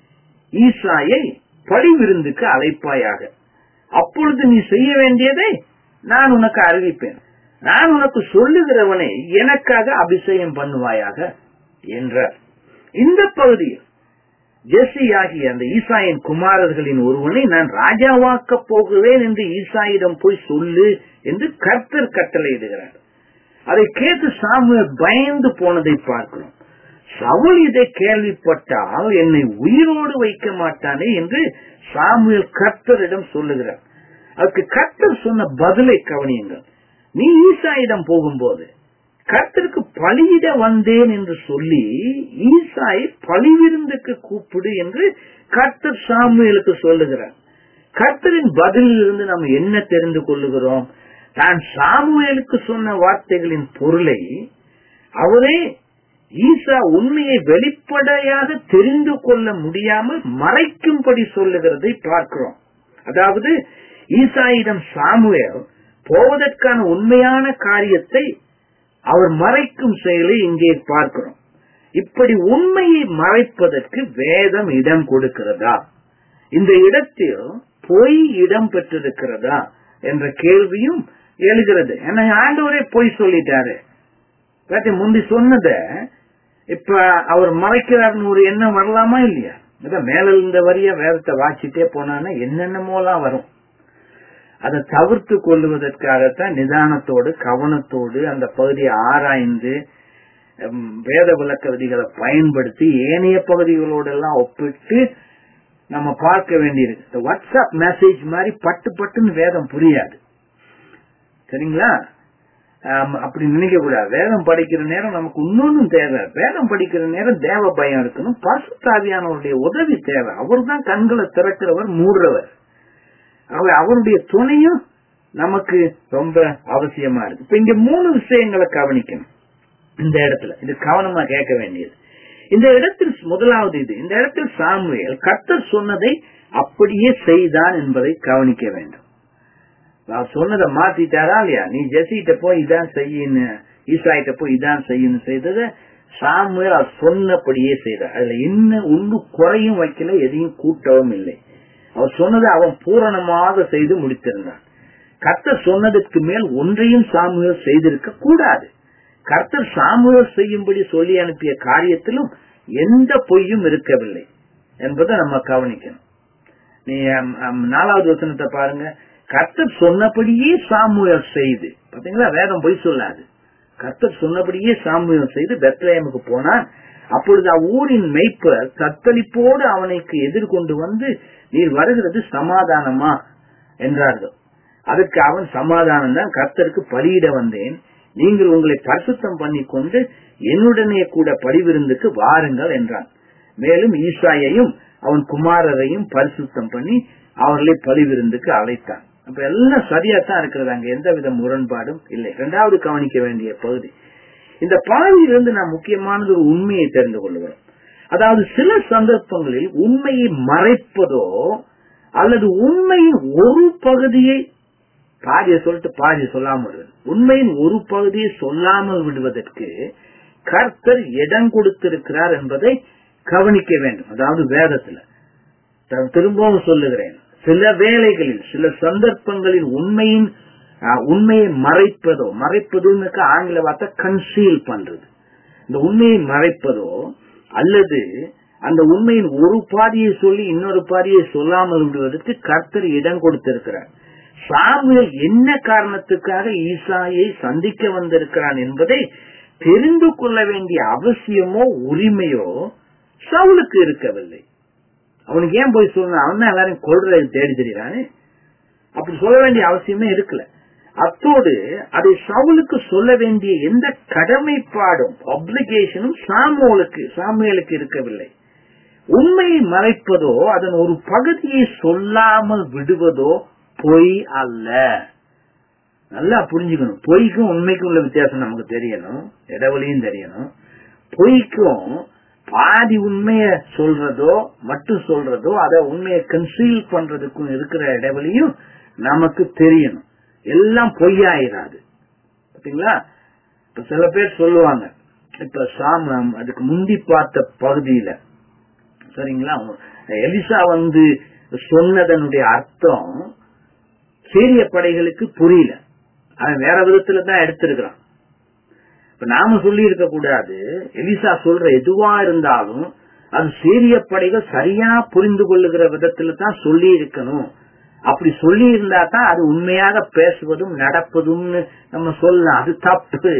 ஈசாயை பழி விருந்துக்கு அழைப்பாயாக அப்பொழுது நீ செய்ய வேண்டியதை நான் உனக்கு அறிவிப்பேன் நான் உனக்கு சொல்லுகிறவனை எனக்காக அபிஷேகம் பண்ணுவாயாக என்றார் இந்த பகுதியில் ஜெஸ்ஸி ஆகிய அந்த ஈசாயின் குமாரர்களின் ஒருவனை நான் ராஜாவாக்கப் போகிறேன் என்று ஈசாயிடம் போய் சொல்லு என்று கர்த்தர் கட்டளையிடுகிறார் அதை கேட்டு சாமுவேல் பயந்து போனதை பார்க்கிறோம் சவுல் இதை கேள்விப்பட்டால் என்னை உயிரோடு வைக்க மாட்டானே என்று சாமுவேல் கர்த்தரிடம் சொல்லுகிறார் அதுக்கு கர்த்தர் சொன்ன பதிலை கவனியுங்கள் நீ ஈசாயிடம் போகும்போது கர்த்தருக்கு பலியிட வந்தேன் என்று சொல்லி ஈசாயை பழிவிருந்துக்கு கூப்பிடு என்று கர்த்தர் சாமுவேலுக்கு சொல்லுகிறார் கர்த்தரின் பதிலிலிருந்து நாம் என்ன தெரிந்து கொள்ளுகிறோம் தான் சாமுவேலுக்கு சொன்ன வார்த்தைகளின் பொருளை அவரே ஈசா உண்மையை வெளிப்படையாக தெரிந்து கொள்ள முடியாமல் மறைக்கும்படி சொல்லுகிறதை பார்க்கிறோம் அதாவது ஈசாயிடம் சாமுவேல் போவதற்கான உண்மையான காரியத்தை அவர் மறைக்கும் செயலை இங்கே பார்க்கிறோம் இப்படி உண்மையை மறைப்பதற்கு வேதம் இடம் கொடுக்கிறதா இந்த இடத்தில் பொய் இடம் பெற்றிருக்கிறதா என்ற கேள்வியும் எழுகிறது ஏன்னா ஆண்டவரே பொய் சொல்லிட்டாரு காட்டி முந்தி சொன்னத இப்ப அவர் மறைக்கிறார்னு ஒரு எண்ணம் வரலாமா இல்லையா அதான் மேல இருந்த வரிய வேதத்தை வாசிட்டே போனான்னா என்னென்னமோலாம் வரும் அதை தவிர்த்து கொள்ளுவதற்காகத்தான் நிதானத்தோடு கவனத்தோடு அந்த பகுதியை ஆராய்ந்து ஹம், வேத விளக்க விதிகளை பயன்படுத்தி ஏனைய பகுதிகளோடு எல்லாம் ஒப்பிட்டு நம்ம பார்க்க வேண்டியிருக்கு இந்த வாட்ஸ்அப் மெசேஜ் மாதிரி பட்டு பட்டுன்னு வேதம் புரியாது சரிங்களா ஆம், அப்படி நினைக்க கூடாது வேதம் படிக்கிற நேரம் நமக்கு இன்னொன்னும் தேவை வேதம் படிக்கிற நேரம் தேவ பயம் இருக்கணும் பசுத்தாவியானவருடைய உதவி தேவை அவர் தான் கண்களை திறக்கிறவர் மூடுறவர் அவர் அவருடைய துணையும் நமக்கு ரொம்ப அவசியமா இருக்கு இப்ப இங்க மூணு விஷயங்களை கவனிக்கணும் இந்த இடத்துல இது கவனமா கேட்க வேண்டியது இந்த இடத்தில் முதலாவது இது இந்த இடத்தில் சாமுவேல் கர்த்தர் சொன்னதை அப்படியே செய்தான் என்பதை கவனிக்க வேண்டும் அவர் சொன்னதை மாத்திட்டாரா இல்லையா நீ ஜெசிட்ட போய் இதான் செய்யன்னு ஈசாயிட்ட போய் இதான் செய்யணும் செய்ததை சாமுவேல் அவர் சொன்னபடியே செய்தார் அதுல என்ன ஒன்று குறையும் வைக்கல எதையும் கூட்டவும் இல்லை அவர் சொன்னதை அவன் பூரணமாக செய்து முடித்திருந்தான் கர்த்தர் சொன்னதற்கு மேல் ஒன்றையும் சாமுவேல் செய்திருக்க கூடாது கர்த்தர் சாமுவேல் செய்யும்படி சொல்லி அனுப்பிய காரியத்திலும் எந்த பொய்யும் இருக்கவில்லை என்பதை நம்ம கவனிக்கணும் நீ அம், அம், நாலாவது வசனத்தை பாருங்க கர்த்தர் சொன்னபடியே சாமுவேல் செய்து பாத்தீங்களா வேதம் பொய் சொல்லாது கர்த்தர் சொன்னபடியே சாமுவேல் செய்து பெத்லேமுக்கு போனான் அப்பொழுது அவ்வூரின் மெய்ப்பர் தத்தளிப்போடு அவனுக்கு எதிர்கொண்டு வந்து நீர் வருகிறது சமாதானமா என்றார்கள் அதற்கு அவன் சமாதானம் தான் கர்த்தருக்கு பலியிட வந்தேன் நீங்கள் உங்களை பரிசுத்தம் பண்ணிக்கொண்டு என்னுடனே கூட பரிவிருந்துக்கு வாருங்கள் என்றான் மேலும் ஈசாயையும் அவன் குமாரரையும் பரிசுத்தம் பண்ணி அவர்களை பலிவிருந்துக்கு அழைத்தான் அப்ப எல்லாம் சரியாத்தான் இருக்கிறது அங்க எந்தவித முரண்பாடும் இல்லை இரண்டாவது கவனிக்க வேண்டிய பகுதி இந்த பகுதியிலிருந்து நாம் முக்கியமானது ஒரு உண்மையை தெரிந்து கொள்கிறோம் அதாவது சில சந்தர்ப்பங்களில் உண்மையை மறைப்பதோ அல்லது உண்மையின் ஒரு பகுதியை பாதிய சொல்லிட்டு பாதிய சொல்லாமல் விடுவது உண்மையின் ஒரு பகுதியை சொல்லாமல் விடுவதற்கு கர்த்தர் இடம் கொடுத்திருக்கிறார் என்பதை கவனிக்க வேண்டும் அதாவது வேதத்துல நான் திரும்பவும் சொல்லுகிறேன் சில வேளைகளில் சில சந்தர்ப்பங்களில் உண்மையின் அஹ், உண்மையை மறைப்பதோ மறைப்பதுன்னு ஆங்கில வார்த்தை கன்சீல் பண்றது இந்த உண்மையை மறைப்பதோ அல்லது அந்த உண்மையின் ஒரு பாதியை சொல்லி இன்னொரு பாதியை சொல்லாமல் விடுவதற்கு கர்த்தர் இடம் கொடுத்திருக்கிறார் சாமுவேல் என்ன காரணத்துக்காக ஈசாயை சந்திக்க வந்திருக்கிறான் என்பதை தெரிந்து கொள்ள வேண்டிய அவசியமோ உரிமையோ சவுலுக்கு இருக்கவில்லை அவனுக்கு ஏன் போய் சொல்லணும் அவன் தான் எல்லாரையும் கொள்றது தேடி தெரியுறானே அப்படி சொல்ல வேண்டிய அவசியமே இருக்கல அத்தோடு அதை சவுலுக்கு சொல்ல வேண்டிய எந்த கடமைப்பாடும் அப்ளிகேஷனும் சாமுவேலுக்கு சாமுவேலுக்கு இருக்கவில்லை உண்மையை மறைப்பதோ அதன் ஒரு பகுதியை சொல்லாமல் விடுவதோ பொய் அல்ல நல்லா புரிஞ்சுக்கணும் பொய்க்கும் உண்மைக்கும் உள்ள வித்தியாசம் நமக்கு தெரியணும் இடைவெளியும் தெரியணும் பொய்க்கும் பாதி உண்மைய சொல்றதோ மட்டும் சொல்றதோ அத உண்மையை கன்சீல் பண்றதுக்கும் இருக்கிற இடைவெளியும் நமக்கு தெரியணும் எல்லாம் பொய்யாயிராது பாத்தீங்களா இப்ப சில பேர் சொல்லுவாங்க இப்ப சாமம் அதுக்கு முந்தி பார்த்த பகுதியில சரிங்களா எலிசா வந்து சொன்னதனுடைய அர்த்தம் சீரிய படைகளுக்கு புரியல அவன் வேற விதத்துல தான் எடுத்திருக்கிறான் இப்ப நாம சொல்லி இருக்க கூடாது எலிசா சொல்ற எதுவா இருந்தாலும் அது சீரிய படைகள் சரியா புரிந்து கொள்ளுகிற விதத்துல தான் சொல்லி இருக்கணும் அப்படி சொல்லி இருந்தா தான் அது உண்மையாக பேசுவதும் நடப்பதும்னு நம்ம சொல்லலாம் அது தப்பு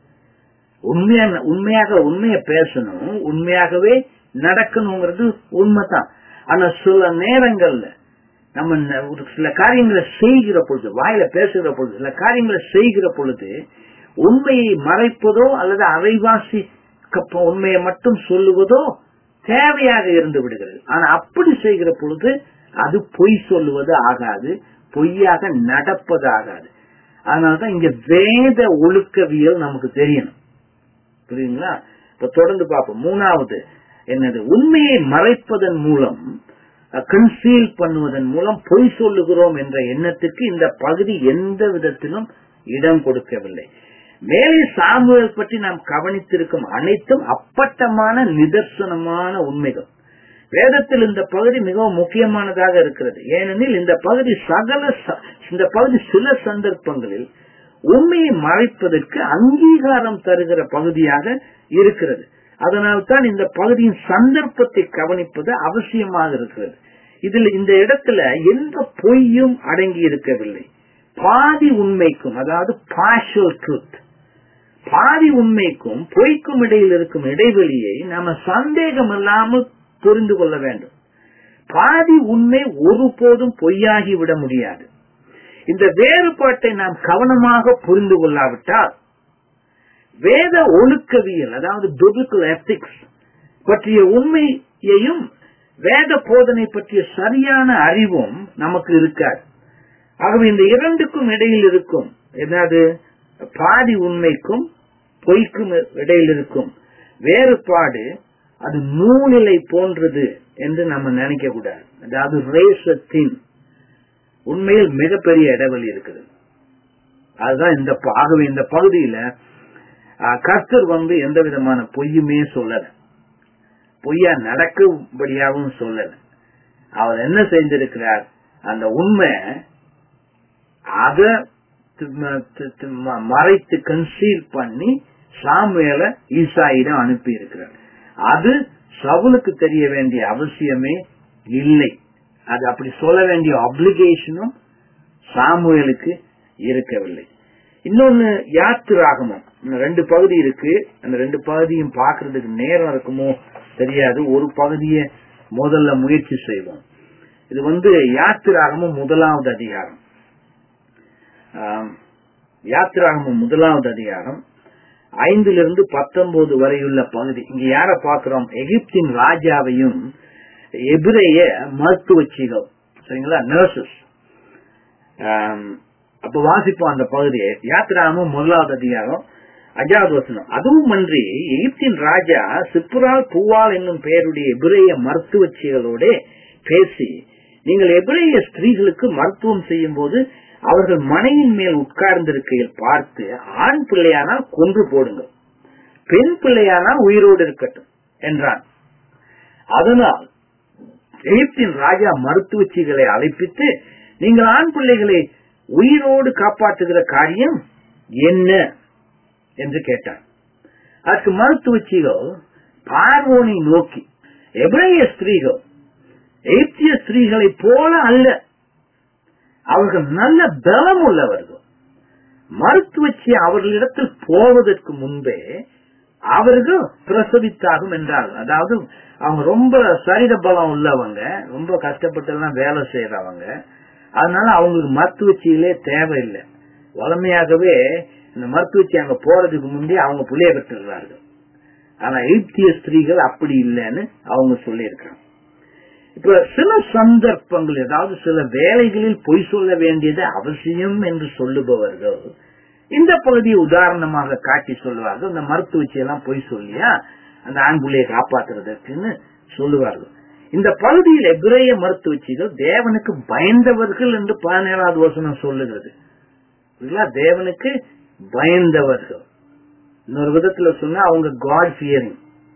உண்மையா உண்மையாக உண்மைய பேசணும் உண்மையாகவே நடக்கணுங்கிறது உண்மைதான் ஆனா சில நேரங்கள்ல நம்ம ந- ஒரு சில காரியங்களை செய்கிற பொழுது வாயில பேசுகிற பொழுது சில காரியங்களை செய்கிற பொழுது உண்மையை மறைப்பதோ அல்லது அரைவாசி கப்ப- உண்மையை மட்டும் சொல்லுவதோ தேவையாக இருந்து விடுகிறது ஆனா அப்படி செய்கிற பொழுது அது பொய் சொல்லுவது ஆகாது பொய்யாக நடப்பது ஆகாது அதனாலதான் இங்க வேத ஒழுக்கவியல் நமக்கு தெரியணும் புரியுங்களா இப்ப தொடர்ந்து பார்ப்போம் மூணாவது என்னது உண்மையை மறைப்பதன் மூலம் கன்சீல் பண்ணுவதன் மூலம் பொய் சொல்லுகிறோம் என்ற எண்ணத்துக்கு இந்த பகுதி எந்த விதத்திலும் இடம் கொடுக்கவில்லை மேலே சாமுவேல் பற்றி நாம் கவனித்திருக்கும் அனைத்தும் அப்பட்டமான நிதர்சனமான உண்மைகள் வேதத்தில் இந்த பகுதி மிகவும் முக்கியமானதாக இருக்கிறது ஏனெனில் இந்த பகுதி சகல ச- இந்த பகுதி சில சந்தர்ப்பங்களில் உண்மையை மறைப்பதற்கு அங்கீகாரம் தருகிற பகுதியாக இருக்கிறது அதனால்தான் இந்த பகுதியின் சந்தர்ப்பத்தை கவனிப்பது அவசியமாக இருக்கிறது இதில் இந்த இடத்துல எந்த பொய்யும் அடங்கி இருக்கவில்லை பாதி உண்மைக்கும் அதாவது partial truth பாதி உண்மைக்கும் பொய்க்கும் இடையில் இருக்கும் இடைவெளியை நாம சந்தேகம் இல்லாமல் புரிந்து கொள்ள வேண்டும் பாதி உண்மை ஒருபோதும் பொய்யாகி விட முடியாது இந்த வேறுபாட்டை நாம் கவனமாக புரிந்து கொள்ளாவிட்டால் வேத ஒழுக்கவியல் அதாவது biblical ethics பற்றிய உண்மையையும் வேத போதனை பற்றிய சரியான அறிவும் நமக்கு இருக்காது ஆகவே இந்த இரண்டுக்கும் இடையில் இருக்கும் என்னது பாதி உண்மைக்கும் பொய்க்கும் இடையில் இருக்கும் வேறுபாடு அது நூலிலை போன்றது என்று நம்ம நினைக்க கூடாது அதாவது ரேசத்தின் உண்மையில் மிகப்பெரிய இடைவெளி இருக்குது அதுதான் இந்த ப- ஆகவே இந்த பகுதியில ஆஹ், கர்த்தர் வந்து எந்த விதமான பொய்யுமே சொல்லல பொய்யா நடக்கும்படியாகவும் சொல்லல அவர் என்ன செய்திருக்கிறார் அந்த உண்மை அத தி- ம- தி- தி- ம- மறைத்து கன்சீல் பண்ணி சாமுவேல ஈசாயிடம் அனுப்பி இருக்கிறார் அது சவுலுக்கு தெரிய வேண்டிய அவசியமே இல்லை அது அப்படி சொல்ல வேண்டிய அப்ளிகேஷனும் சாமுவேலுக்கு இருக்கவில்லை இன்னொன்னு யாத்திராகமம் இன்னும் ரெண்டு பகுதி இருக்கு அந்த ரெண்டு பகுதியும் பார்க்கிறதுக்கு நேரம் இருக்குமோ தெரியாது ஒரு பகுதியை முதல்ல முயற்சி செய்வோம் இது வந்து யாத்திராகமம் முதலாவது அதிகாரம் ஆம், யாத்திராகமம் முதலாவது அதிகாரம் ஐந்திலிருந்து பத்தொன்பது வரையுள்ள பகுதி இங்க யார பார்க்கிறோம் எகிப்தின் ராஜாவையும் எபிரேய மருத்துவச்சிகள் சரிங்களா நர்சஸ் அப்ப வாசிப்போம் அந்த பகுதியை யாத்திராகமம் முதலாவது அதிகாரம் அஜாவது வசனம் அதுவும் அன்றி எகிப்தின் ராஜா சிப்புரால் பூவால் என்னும் பெயருடைய எபிரேய மருத்துவச்சிகளோட பேசி நீங்கள் எபிரேய ஸ்திரீகளுக்கு மருத்துவம் செய்யும் போது அவர்கள் மனையின் மேல் உட்கார்ந்திருக்கையில் பார்த்து ஆண் பிள்ளையானால் கொன்று போடுங்கள் பெண் பிள்ளையானால் உயிரோடு இருக்கட்டும் என்றான் அதனால் எகிப்தின் ராஜா மருத்துவச்சிகளை அழைப்பித்து நீங்கள் ஆண் பிள்ளைகளை உயிரோடு காப்பாற்றுகிற காரியம் என்ன என்று கேட்டான் அதற்கு மருத்துவச்சிகள் பார்வோனை நோக்கி எபிரேய ஸ்திரீகள் எகிப்திய ஸ்திரீகளைப் போல அல்ல அவர்கள் நல்ல பலம் உள்ளவர்கள் மருத்துவச்சி அவர்களிடத்தில் போவதற்கு முன்பே அவர்கள் பிரசவித்தாகும் என்றார்கள் அதாவது அவங்க ரொம்ப சரீர பலம் உள்ளவங்க ரொம்ப கஷ்டப்பட்டு எல்லாம் வேலை செய்யறவங்க அதனால அவங்களுக்கு மருத்துவச்சியிலே தேவையில்லை வளமையாகவே இந்த மருத்துவச்சி அங்க போறதுக்கு முன்பே அவங்க புள்ளைய பெற்றுறார்கள் ஆனா எகிப்திய ஸ்திரீகள் அப்படி இல்லைன்னு அவங்க சொல்லியிருக்காங்க இப்ப சில சந்தர்ப்பங்கள் ஏதாவது சில வேலைகளில் பொய் சொல்ல வேண்டியது அவசியம் என்று சொல்லுபவர்கள் இந்த பகுதியை உதாரணமாக காட்டி சொல்லுவார்கள் இந்த மருத்துவச்சி எல்லாம் பொய் சொல்லியா அந்த ஆண் பிள்ளையை காப்பாற்றுறதற்குன்னு சொல்லுவார்கள் இந்த பகுதியில் எபிரேய மருத்துவச்சிகள் தேவனுக்கு பயந்தவர்கள் என்று பதினேழாவது வசனம் சொல்லுகிறது தேவனுக்கு பயந்தவர்கள் இன்னொரு விதத்துல சொன்னா அவங்க காட் ஃபியரிங்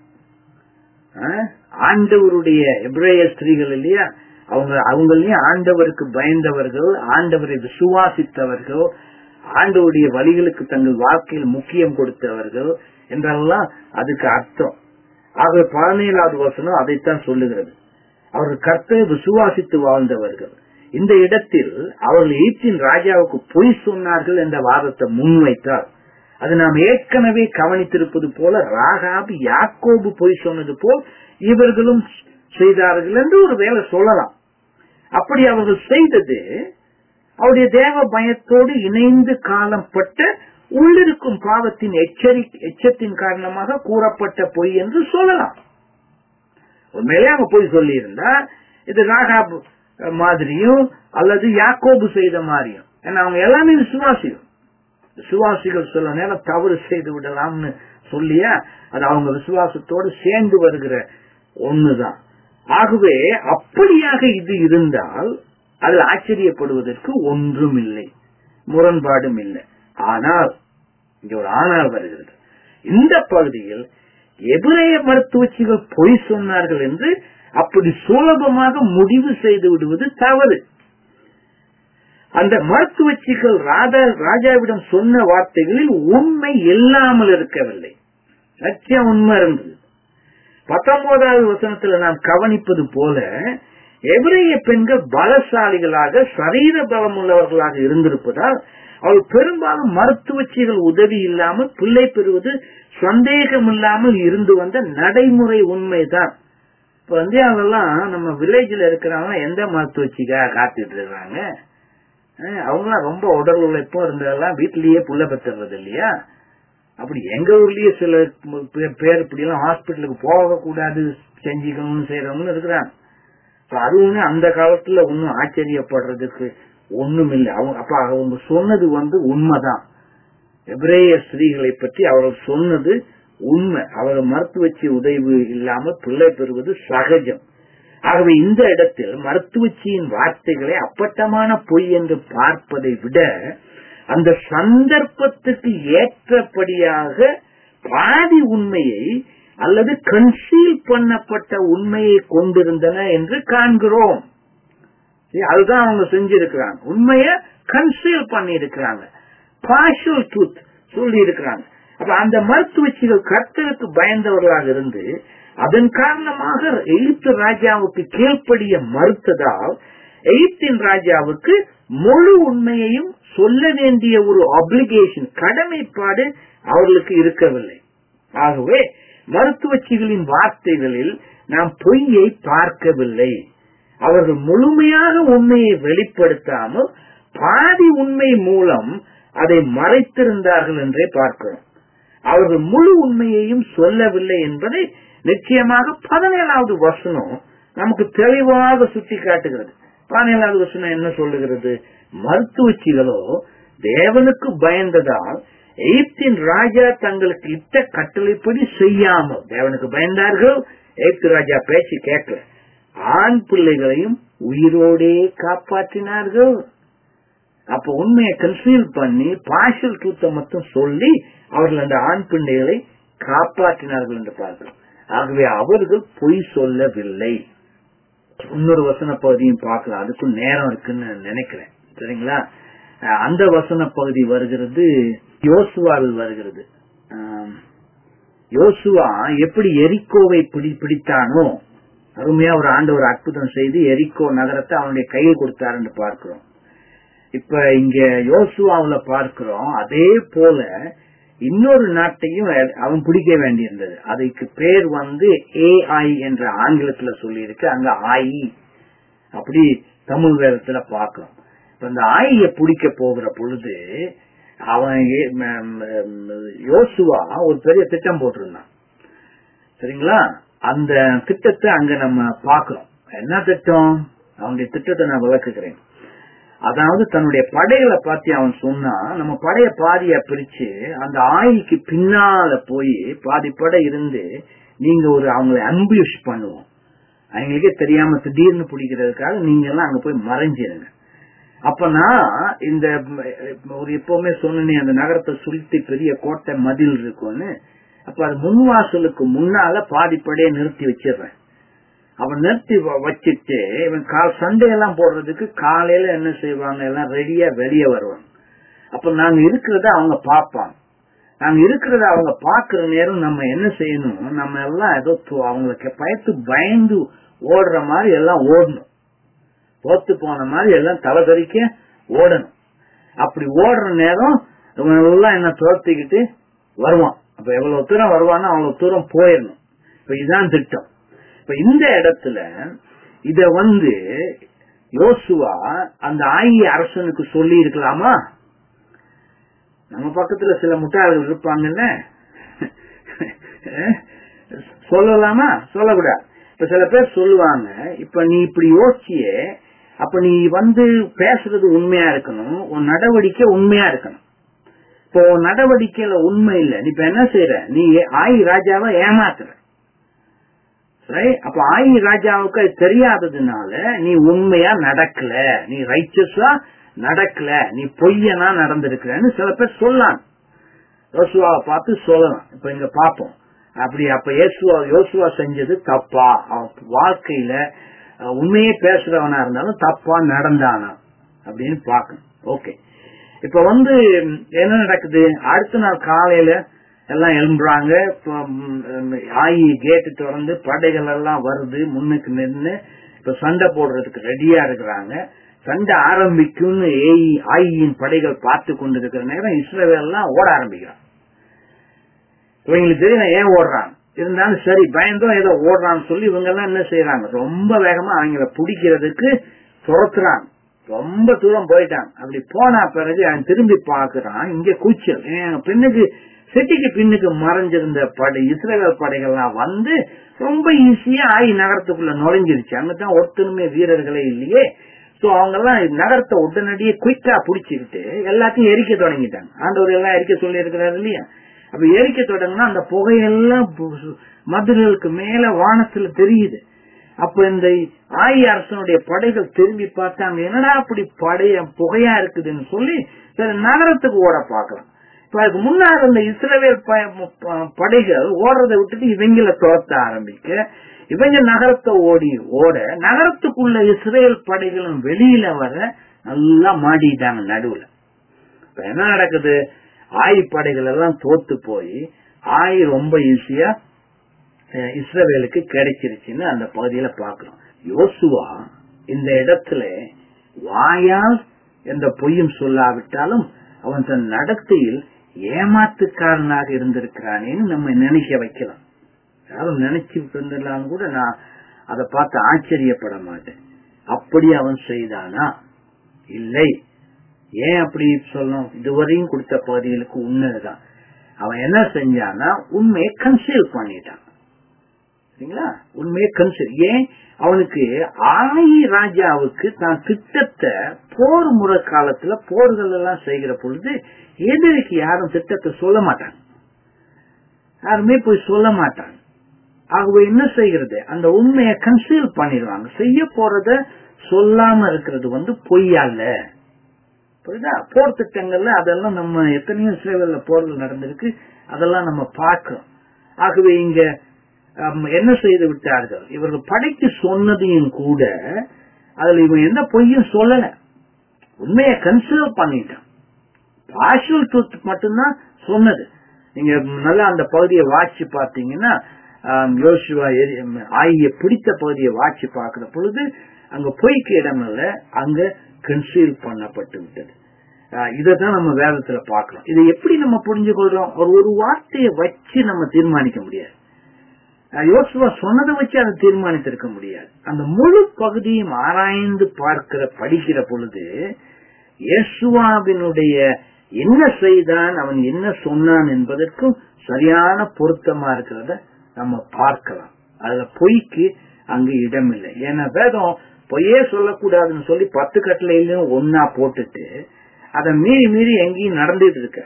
ஆண்டவருடைய எப்ரேய ஸ்திரீகள் இல்லையா அவங்க அவங்களையும் ஆண்டவருக்கு பயந்தவர்கள் ஆண்டவரை விசுவாசித்தவர்கள் ஆண்டவருடைய வழிகளுக்கு தங்கள் வாழ்க்கையில் முக்கியம் கொடுத்தவர்கள் என்றெல்லாம் அதுக்கு அர்த்தம் ஆகவே பதினேழாவது வசனம் அதைத்தான் சொல்லுகிறது அவர்கள் கர்த்தரை விசுவாசித்து வாழ்ந்தவர்கள் இந்த இடத்தில் அவர்கள் ஈச்சின் ராஜாவுக்கு பொய் சொன்னார்கள் என்ற வாதத்தை முன்வைத்தார் அது நாம் ஏற்கனவே கவனித்திருப்பது போல ராகாபு யாக்கோபு பொய் சொன்னது போல் இவர்களும் செய்தார்கள் என்று ஒரு வேலை சொல்லலாம் அப்படி அவர்கள் செய்தது அவருடைய தேவ பயத்தோடு இணைந்து காலப்பட்ட உள்ளிருக்கும் பாவத்தின் எச்சரி எச்சத்தின் காரணமாக கூறப்பட்ட பொய் என்று சொல்லலாம் உண்மையிலே அவங்க பொய் சொல்லி இருந்தா இது ராகாபு மாதிரியும் அல்லது யாக்கோபு செய்த மாதிரியும் ஏன்னா அவங்க எல்லாமே விசுவாசிகள் விசுவாசிகள் சில நேரம் தவறு செய்து விடலாம்னு சொல்லியா அது அவங்க விசுவாசத்தோடு சேர்ந்து வருகிற ஒண்ணுதான் ஆகவே அப்படியாக இது இருந்தால் அது ஆச்சரியப்படுவதற்கு ஒன்றும் இல்லை முரண்பாடும் இல்லை ஆனால் இங்க ஒரு ஆனால் வருகிறது இந்த பகுதியில் எபிரேய மருத்துவச்சிகள் பொய் சொன்னார்கள் என்று அப்படி சுலபமாக முடிவு செய்து விடுவது தவறு அந்த மருத்துவச்சிகள் ராஜா ராஜாவிடம் சொன்ன வார்த்தைகளில் உண்மை இல்லாமல் இருக்கவில்லை சத்தியம் உண்மை இருந்தது பத்தொன்பதாவது வசனத்துல நாம் கவனிப்பது போல எபிரேய பெண்கள் பலசாலிகளாக சரீர பலம் உள்ளவர்களாக இருந்திருப்பதால் அவள் பெரும்பாலும் மருத்துவச்சிகள் உதவி இல்லாமல் பிள்ளை பெறுவது சந்தேகம் இல்லாமல் இருந்து வந்த நடைமுறை உண்மைதான் இப்ப வந்து அவங்கெல்லாம் நம்ம வில்லேஜ்ல இருக்கிறவங்க எந்த மருத்துவச்சிக்காக காத்துட்டு இருக்காங்க அவங்களாம் ரொம்ப உடல் உழைப்பும் இருந்ததெல்லாம் வீட்டிலேயே புள்ள பெற்றுறது இல்லையா அப்படி எங்க ஊர்லயே சில பேர் இப்படி எல்லாம் ஹாஸ்பிட்டலுக்கு போக கூடாது செஞ்சுக்கணும்னு செய்யறவங்க இருக்கிறாங்க அதுவுமே அந்த காலத்துல ஒன்னும் ஆச்சரியப்படுறதுக்கு ஒண்ணும் இல்லை அவங்க அப்ப அவங்க சொன்னது வந்து உண்மைதான் எபிரேய ஸ்திரீகளை பற்றி அவர்கள் சொன்னது உண்மை அவர்கள் மருத்துவச்சி உதவி இல்லாமல் பிள்ளை பெறுவது சகஜம் ஆகவே இந்த இடத்தில் மருத்துவச்சியின் வார்த்தைகளை அப்பட்டமான பொய் என்று பார்ப்பதை விட அந்த சந்தர்ப்பத்துக்கு ஏற்றபடியாக பாதி உண்மையை அல்லது கன்சீல் பண்ணப்பட்ட உண்மையை கொண்டிருந்தன என்று காண்கிறோம் அதுதான் அவங்க செஞ்சிருக்கிறாங்க உண்மைய கன்சீல் பண்ணி இருக்கிறாங்க பார்ஷல் ட்ரூத் சொல்லி இருக்கிறாங்க அப்ப அந்த மருத்துவச்சிகள் கர்த்தருக்கு பயந்தவர்களாக இருந்து அதன் காரணமாக எகிப்து ராஜாவுக்கு கீழ்ப்படிய மறுத்ததால் எகிப்தின் ராஜாவுக்கு முழு உண்மையையும் சொல்ல வேண்டிய ஒரு அப்ளிகேஷன் கடமைப்பாடு அவர்களுக்கு இருக்கவில்லை ஆகவே மருத்துவச்சிகளின் வார்த்தைகளில் நாம் பொய்யை பார்க்கவில்லை அவர்கள் முழுமையாக உண்மையை வெளிப்படுத்தாமல் பாதி உண்மை மூலம் அதை மறைத்திருந்தார்கள் என்றே பார்க்கிறோம் அவர்கள் முழு உண்மையையும் சொல்லவில்லை என்பதை நிச்சயமாக பதினேழாவது வசனம் நமக்கு தெளிவாக சுட்டி காட்டுகிறது பதினேழாவது வசனம் என்ன சொல்லுகிறது மருத்துவச்சிகளோ தேவனுக்கு பயந்ததால் எகிப்தின் ராஜா தங்களுக்கு இட்ட கட்டளைப்படி செய்யாமல் தேவனுக்கு பயந்தார்கள் எகிப்து ராஜா பேச்சு கேட்கல ஆண் பிள்ளைகளையும் உயிரோடே காப்பாற்றினார்கள் அப்ப உண்மையை கன்சீல் பண்ணி பார்ஷல் ட்ரூத்தை மட்டும் சொல்லி அவர்கள் அந்த ஆண் பிள்ளைகளை காப்பாற்றினார்கள் என்று பார்க்கிறோம் ஆகவே அவர்கள் பொய் சொல்லவில்லை இன்னொரு வசன பகுதியும் பார்க்கலாம் அதுக்கும் நேரம் இருக்குன்னு நினைக்கிறேன் சரிங்களா அஹ் அந்த வசன பகுதி வருகிறது யோசுவாவில் வருகிறது ஆம், யோசுவா எப்படி எரிக்கோவை பிடி பிடித்தானோ அருமையா ஒரு ஆண்டு ஒரு அற்புதம் செய்து எரிக்கோ நகரத்தை அவனுடைய கையில் கொடுத்தாருன்னு பார்க்கிறோம் இப்ப இங்க யோசுவாவுல பார்க்கிறோம் அதே போல இன்னொரு நாட்டையும் அவன் பிடிக்க வேண்டியிருந்தது அதுக்கு பேர் வந்து ஏஐ என்ற ஆங்கிலத்துல சொல்லி இருக்கு அங்க ஆயி அப்படி தமிழ் வேதத்துல பார்க்கிறோம் இப்ப இந்த ஆயிய பிடிக்க போகிற பொழுது அவன் ஏ- ம- ம- யோசுவா ஒரு பெரிய திட்டம் போட்டிருந்தான் சரிங்களா அந்த திட்டத்தை அங்க நம்ம பார்க்கிறோம் என்ன திட்டம் அவனுடைய திட்டத்தை நான் விளக்குகிறேன் அதாவது தன்னுடைய படைகளை பார்த்து அவன் சொன்னா நம்ம படைய பாதியா பிரிச்சு அந்த ஆயிக்கு பின்னால போய் பாதி படை இருந்து நீங்க ஒரு அவங்களை அன்புஷ் பண்ணுவோம் அவங்களுக்கே தெரியாம திடீர்னு பிடிக்கிறதுக்காக நீங்க எல்லாம் அங்க போய் மறைஞ்சிருங்க அப்ப நான் இந்த ம், ஒரு எப்பவுமே சொன்னேனே அந்த நகரத்தை சுற்றி பெரிய கோட்டை மதில் இருக்கும்னு அப்ப அது முன்வாசலுக்கு முன்னால பாதி படையை நிறுத்தி வச்சிடுறேன் அவன் நிறுத்தி வ- வச்சிட்டு இவன் கால் சண்டையெல்லாம் போடுறதுக்கு காலையில என்ன செய்வாங்க எல்லாம் ரெடியா வெளியே வருவாங்க அப்ப நாங்க இருக்கிறத அவங்க பார்ப்பாங்க நாங்க இருக்கிறத அவங்க பாக்குற நேரம் நம்ம என்ன செய்யணும் நம்ம எல்லாம் ஏதோ து- அவங்களுக்கு பயத்து பயந்து ஓடுற மாதிரி எல்லாம் ஓடணும் தோத்து போன மாதிரி எல்லாம் தலை தெறிக்க ஓடணும் அப்படி ஓடுற நேரம் இவன் எல்லாம் என்ன தோர்த்திக்கிட்டு வருவான் அப்ப எவ்வளவு தூரம் வருவானோ அவ்வளவு தூரம் போயிடணும் இப்ப இதுதான் திட்டம் இப்ப இந்த இடத்துல இத வந்து யோசுவா அந்த ஆயி அரசனுக்கு சொல்லி இருக்கலாமா நம்ம பக்கத்துல சில முட்டாள்கள் இருப்பாங்கல்ல சொல்லலாமா சொல்லக்கூடாது இப்ப சில பேர் சொல்லுவாங்க இப்ப நீ இப்படி யோசிச்சியே அப்ப நீ வந்து பேசுறது உண்மையா இருக்கணும் உன் நடவடிக்கை உண்மையா இருக்கணும் இப்போ உன் நடவடிக்கையில உண்மை இல்ல நீ இப்ப என்ன செய்யற நீ ஆயி ராஜாவை ஏமாத்துற சரி அப்ப ஆயி ராஜாவுக்கு அது தெரியாததுனால நீ உண்மையா நடக்கல நீ ரைச்சஸா நடக்கல நீ பொய்யனா நடந்திருக்கிறன்னு சில பேர் சொல்லலாம் யோசுவாவை பார்த்து சொல்லலாம் இப்ப இங்க பாப்போம் அப்படி அப்ப யோசுவா யோசுவா செஞ்சது தப்பா அவன் வாழ்க்கையில அஹ், உண்மையே பேசுறவனா இருந்தாலும் தப்பா நடந்தானா அப்படின்னு பார்க்கணும் ஓகே இப்ப வந்து ம், என்ன நடக்குது அடுத்த நாள் காலையில எல்லாம் எழும்புறாங்க இப்ப, ம், ஆயி கேட்டு திறந்து படைகள் எல்லாம் வருது முன்னுக்கு நின்று இப்ப சண்டை போடுறதுக்கு ரெடியா இருக்கிறாங்க சண்டை ஆரம்பிக்கும்னு ஏய் ஆயியின் படைகள் பார்த்து கொண்டு இருக்கிற நேரம் இஸ்ரேல் எல்லாம் ஓட ஆரம்பிக்கிறான் இவங்களுக்கு தெரியும் ஏன் ஓடுறான் இருந்தாலும் சரி பயந்தோம் ஏதோ ஓடுறான்னு சொல்லி இவங்க எல்லாம் என்ன செய்யறாங்க ரொம்ப வேகமா அவங்கள பிடிக்கிறதுக்கு துரத்துறாங்க ரொம்ப தூரம் போயிட்டாங்க அப்படி போனா பிறகு அவன் திரும்பி பாக்குறான் இங்க கூச்சல் என் பின்னுக்கு சிட்டிக்கு பின்னுக்கு மறைஞ்சிருந்த படை இஸ்ரேல் படைகள்லாம் வந்து ரொம்ப ஈஸியா ஆயி நகரத்துக்குள்ள நுழைஞ்சிருச்சு அங்கதான் ஒருத்தனுமே வீரர்களே இல்லையே சோ அவங்க எல்லாம் நகரத்தை உடனடியே குயிக்கா புடிச்சுக்கிட்டு எல்லாத்தையும் எரிக்க தொடங்கிட்டாங்க ஆண்டவர் எல்லாம் எரிக்க சொல்லி இருக்கிறாரு இல்லையா அப்ப எரிக்க தொடங்கினா அந்த புகையெல்லாம் பு- மதுரைகளுக்கு மேல வானத்துல தெரியுது அப்ப இந்த ஆயி அரசனுடைய படைகள் திரும்பி பார்த்தாங்க என்னடா அப்படி படைய புகையா இருக்குதுன்னு சொல்லி சரி நகரத்துக்கு ஓட பார்க்கலாம் இப்ப அதுக்கு முன்னாடி இருந்த இஸ்ரவேல் ப- ப- படைகள் ஓடுறதை விட்டுட்டு இவங்கள துரத்த ஆரம்பிக்க இவங்க நகரத்தை ஓடி ஓட நகரத்துக்குள்ள இஸ்ரேல் படைகளும் வெளியில வர நல்லா மாட்டிட்டாங்க நடுவுல இப்ப என்ன நடக்குது ஆயி படைகள் எல்லாம் தோத்து போய் ஆயி ரொம்ப ஈஸியா அஹ், இஸ்ரவேலுக்கு கிடைச்சிருச்சுன்னு அந்த பகுதியில பாக்குறோம் யோசுவா இந்த இடத்துல வாயால் எந்த பொய்யும் சொல்லாவிட்டாலும் அவன் தன் நடத்தையில் ஏமாத்துக்காரனாக இருந்திருக்கிறானேன்னு நம்ம நினைக்க வைக்கலாம் யாரும் நினைச்சுட்டு இருந்திருந்தாலும் கூட நான் அதை பார்த்து ஆச்சரியப்பட மாட்டேன் அப்படி அவன் செய்தானா இல்லை ஏன் அப்படி சொல்லணும் இதுவரையும் கொடுத்த பகுதிகளுக்கு உண்மைதான் அவன் என்ன செஞ்சானா உண்மையை கன்சீல் பண்ணிட்டான் சரிங்களா உண்மையை கன்சிடர் ஏன் அவனுக்கு ஆயி ராஜாவுக்கு தான் திட்டத்தை போர் முறை காலத்துல போர்கள் எல்லாம் செய்கிற பொழுது எதிரிக்கு யாரும் திட்டத்தை சொல்ல மாட்டாங்க யாருமே போய் சொல்ல மாட்டாங்க ஆகவே என்ன செய்கிறது அந்த உண்மையை கன்சீல் பண்ணிடுவாங்க செய்ய போறத சொல்லாம இருக்கிறது வந்து பொய்யால புரியுதா போர் திட்டங்கள்ல அதெல்லாம் நம்ம எத்தனையோ சேவையில போர்கள் நடந்திருக்கு அதெல்லாம் நம்ம பார்க்கிறோம் ஆகவே இங்க ஆம், என்ன செய்து விட்டார்கள் இவர்கள் படைக்கு சொன்னதையும் கூட அதுல இவன் எந்த பொய்யும் சொல்லல உண்மையை கன்சிடர் பண்ணிட்டான் பார்ஷியல் ட்ரூத் மட்டும்தான் சொன்னது நீங்க நல்லா அந்த பகுதியை வாட்சி பார்த்தீங்கன்னா ஆம், யோசுவா எரி- ஆகிய பிடித்த பகுதியை வாட்சி பார்க்கிற பொழுது அங்க பொய்க்கு இடம் இல்ல அங்க கன்சீல் பண்ணப்பட்டு விட்டது இதை தான் நம்ம வேதத்துல பார்க்கிறோம் இதை எப்படி நம்ம புரிஞ்சு கொள்றோம் ஒரு ஒரு வார்த்தையை வச்சு நம்ம தீர்மானிக்க முடியாது அஹ் யோசுவா சொன்னதை வச்சு அதை தீர்மானித்திருக்க முடியாது அந்த முழு பகுதியும் ஆராய்ந்து பார்க்கிற படிக்கிற பொழுது இயேசுவாவினுடைய என்ன செய்தான் அவன் என்ன சொன்னான் என்பதற்கும் சரியான பொருத்தமா இருக்கிறத நம்ம பார்க்கலாம் அதுல பொய்க்கு அங்கு இடம் இல்லை ஏன்னா வேதம் பொய்யே சொல்லக்கூடாதுன்னு சொல்லி பத்து கட்டளையிலும் ஒன்னா போட்டுட்டு அதை மீறி மீறி எங்கேயும் நடந்துட்டு இருக்க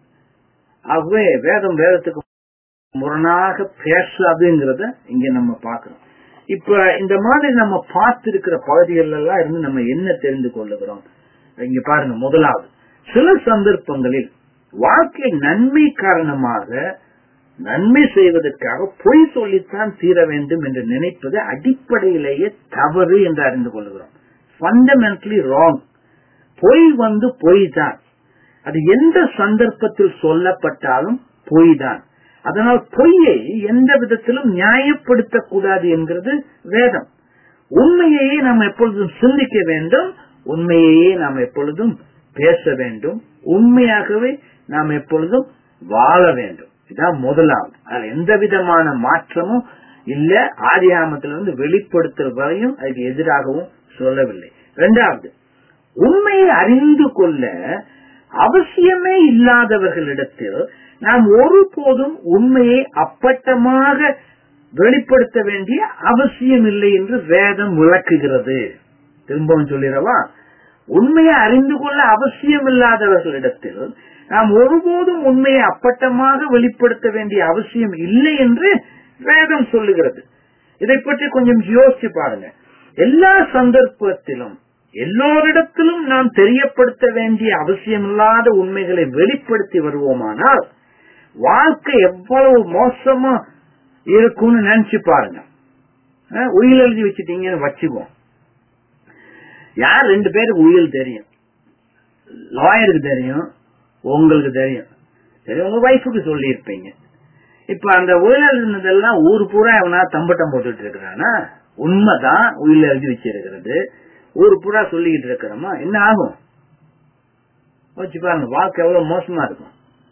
ஆகவே வேதம் வேதத்துக்கு முரணாக பேசாதுங்கிறத இங்க நம்ம பார்க்கிறோம் இப்ப இந்த மாதிரி நம்ம பார்த்திருக்கிற பகுதிகள் எல்லாம் இருந்து நம்ம என்ன தெரிந்து கொள்ளுகிறோம் இங்க பாருங்க முதலாவது சில சந்தர்ப்பங்களில் வாழ்க்கை நன்மை காரணமாக நன்மை செய்வதற்காக பொய் சொல்லித்தான் தீர வேண்டும் என்று நினைப்பது அடிப்படையிலேயே தவறு என்று அறிந்து கொள்கிறோம் ஃபண்டமெண்டலி ராங் பொய் வந்து பொய் தான் அது எந்த சந்தர்ப்பத்தில் சொல்லப்பட்டாலும் பொய் தான் அதனால் பொய்யை எந்த விதத்திலும் நியாயப்படுத்தக்கூடாது என்கிறது வேதம் உண்மையையே நாம் எப்பொழுதும் சிந்திக்க வேண்டும் உண்மையையே நாம் எப்பொழுதும் பேச வேண்டும் உண்மையாகவே நாம் எப்பொழுதும் வாழ வேண்டும் இதான் முதலாவது அதுல எந்த விதமான மாற்றமும் இல்ல ஆதியாமத்திலிருந்து வெளிப்படுத்துற வரையும் அதுக்கு எதிராகவும் சொல்லவில்லை இரண்டாவது உண்மையை அறிந்து கொள்ள அவசியமே இல்லாதவர்களிடத்தில் நாம் ஒருபோதும் உண்மையை அப்பட்டமாக வெளிப்படுத்த வேண்டிய அவசியம் இல்லை என்று வேதம் விளக்குகிறது திரும்பவும் சொல்லிடவா உண்மையை அறிந்து கொள்ள அவசியம் இல்லாதவர்களிடத்தில் நாம் ஒருபோதும் உண்மையை அப்பட்டமாக வெளிப்படுத்த வேண்டிய அவசியம் இல்லை என்று வேதம் சொல்லுகிறது இதை பற்றி கொஞ்சம் யோசிச்சு பாருங்க எல்லா சந்தர்ப்பத்திலும் எல்லோரிடத்திலும் நாம் தெரியப்படுத்த வேண்டிய அவசியமில்லாத உண்மைகளை வெளிப்படுத்தி வருவோமானால் வாழ்க்கை எவ்வளவு மோசமா இருக்கும்னு நினைச்சு பாருங்க அஹ், உயில் எழுதி வச்சுட்டீங்கன்னு வச்சுக்குவோம் யார் ரெண்டு பேருக்கு உயில் தெரியும் லாயருக்கு தெரியும் உங்களுக்கு தெரியும் சரி உங்க வைஃபுக்கு சொல்லி இருப்பீங்க இப்ப அந்த உயில் எழுதினதெல்லாம் ஊர் பூரா எவனா தம்பட்டம் போட்டுட்டு இருக்கிறானா உண்மைதான் உயில் எழுதி வச்சிருக்கிறது ஊர் பூரா சொல்லிக்கிட்டு இருக்கிறோமா என்ன ஆகும் வச்சு பாருங்க வாழ்க்கை எவ்வளவு மோசமா இருக்கும்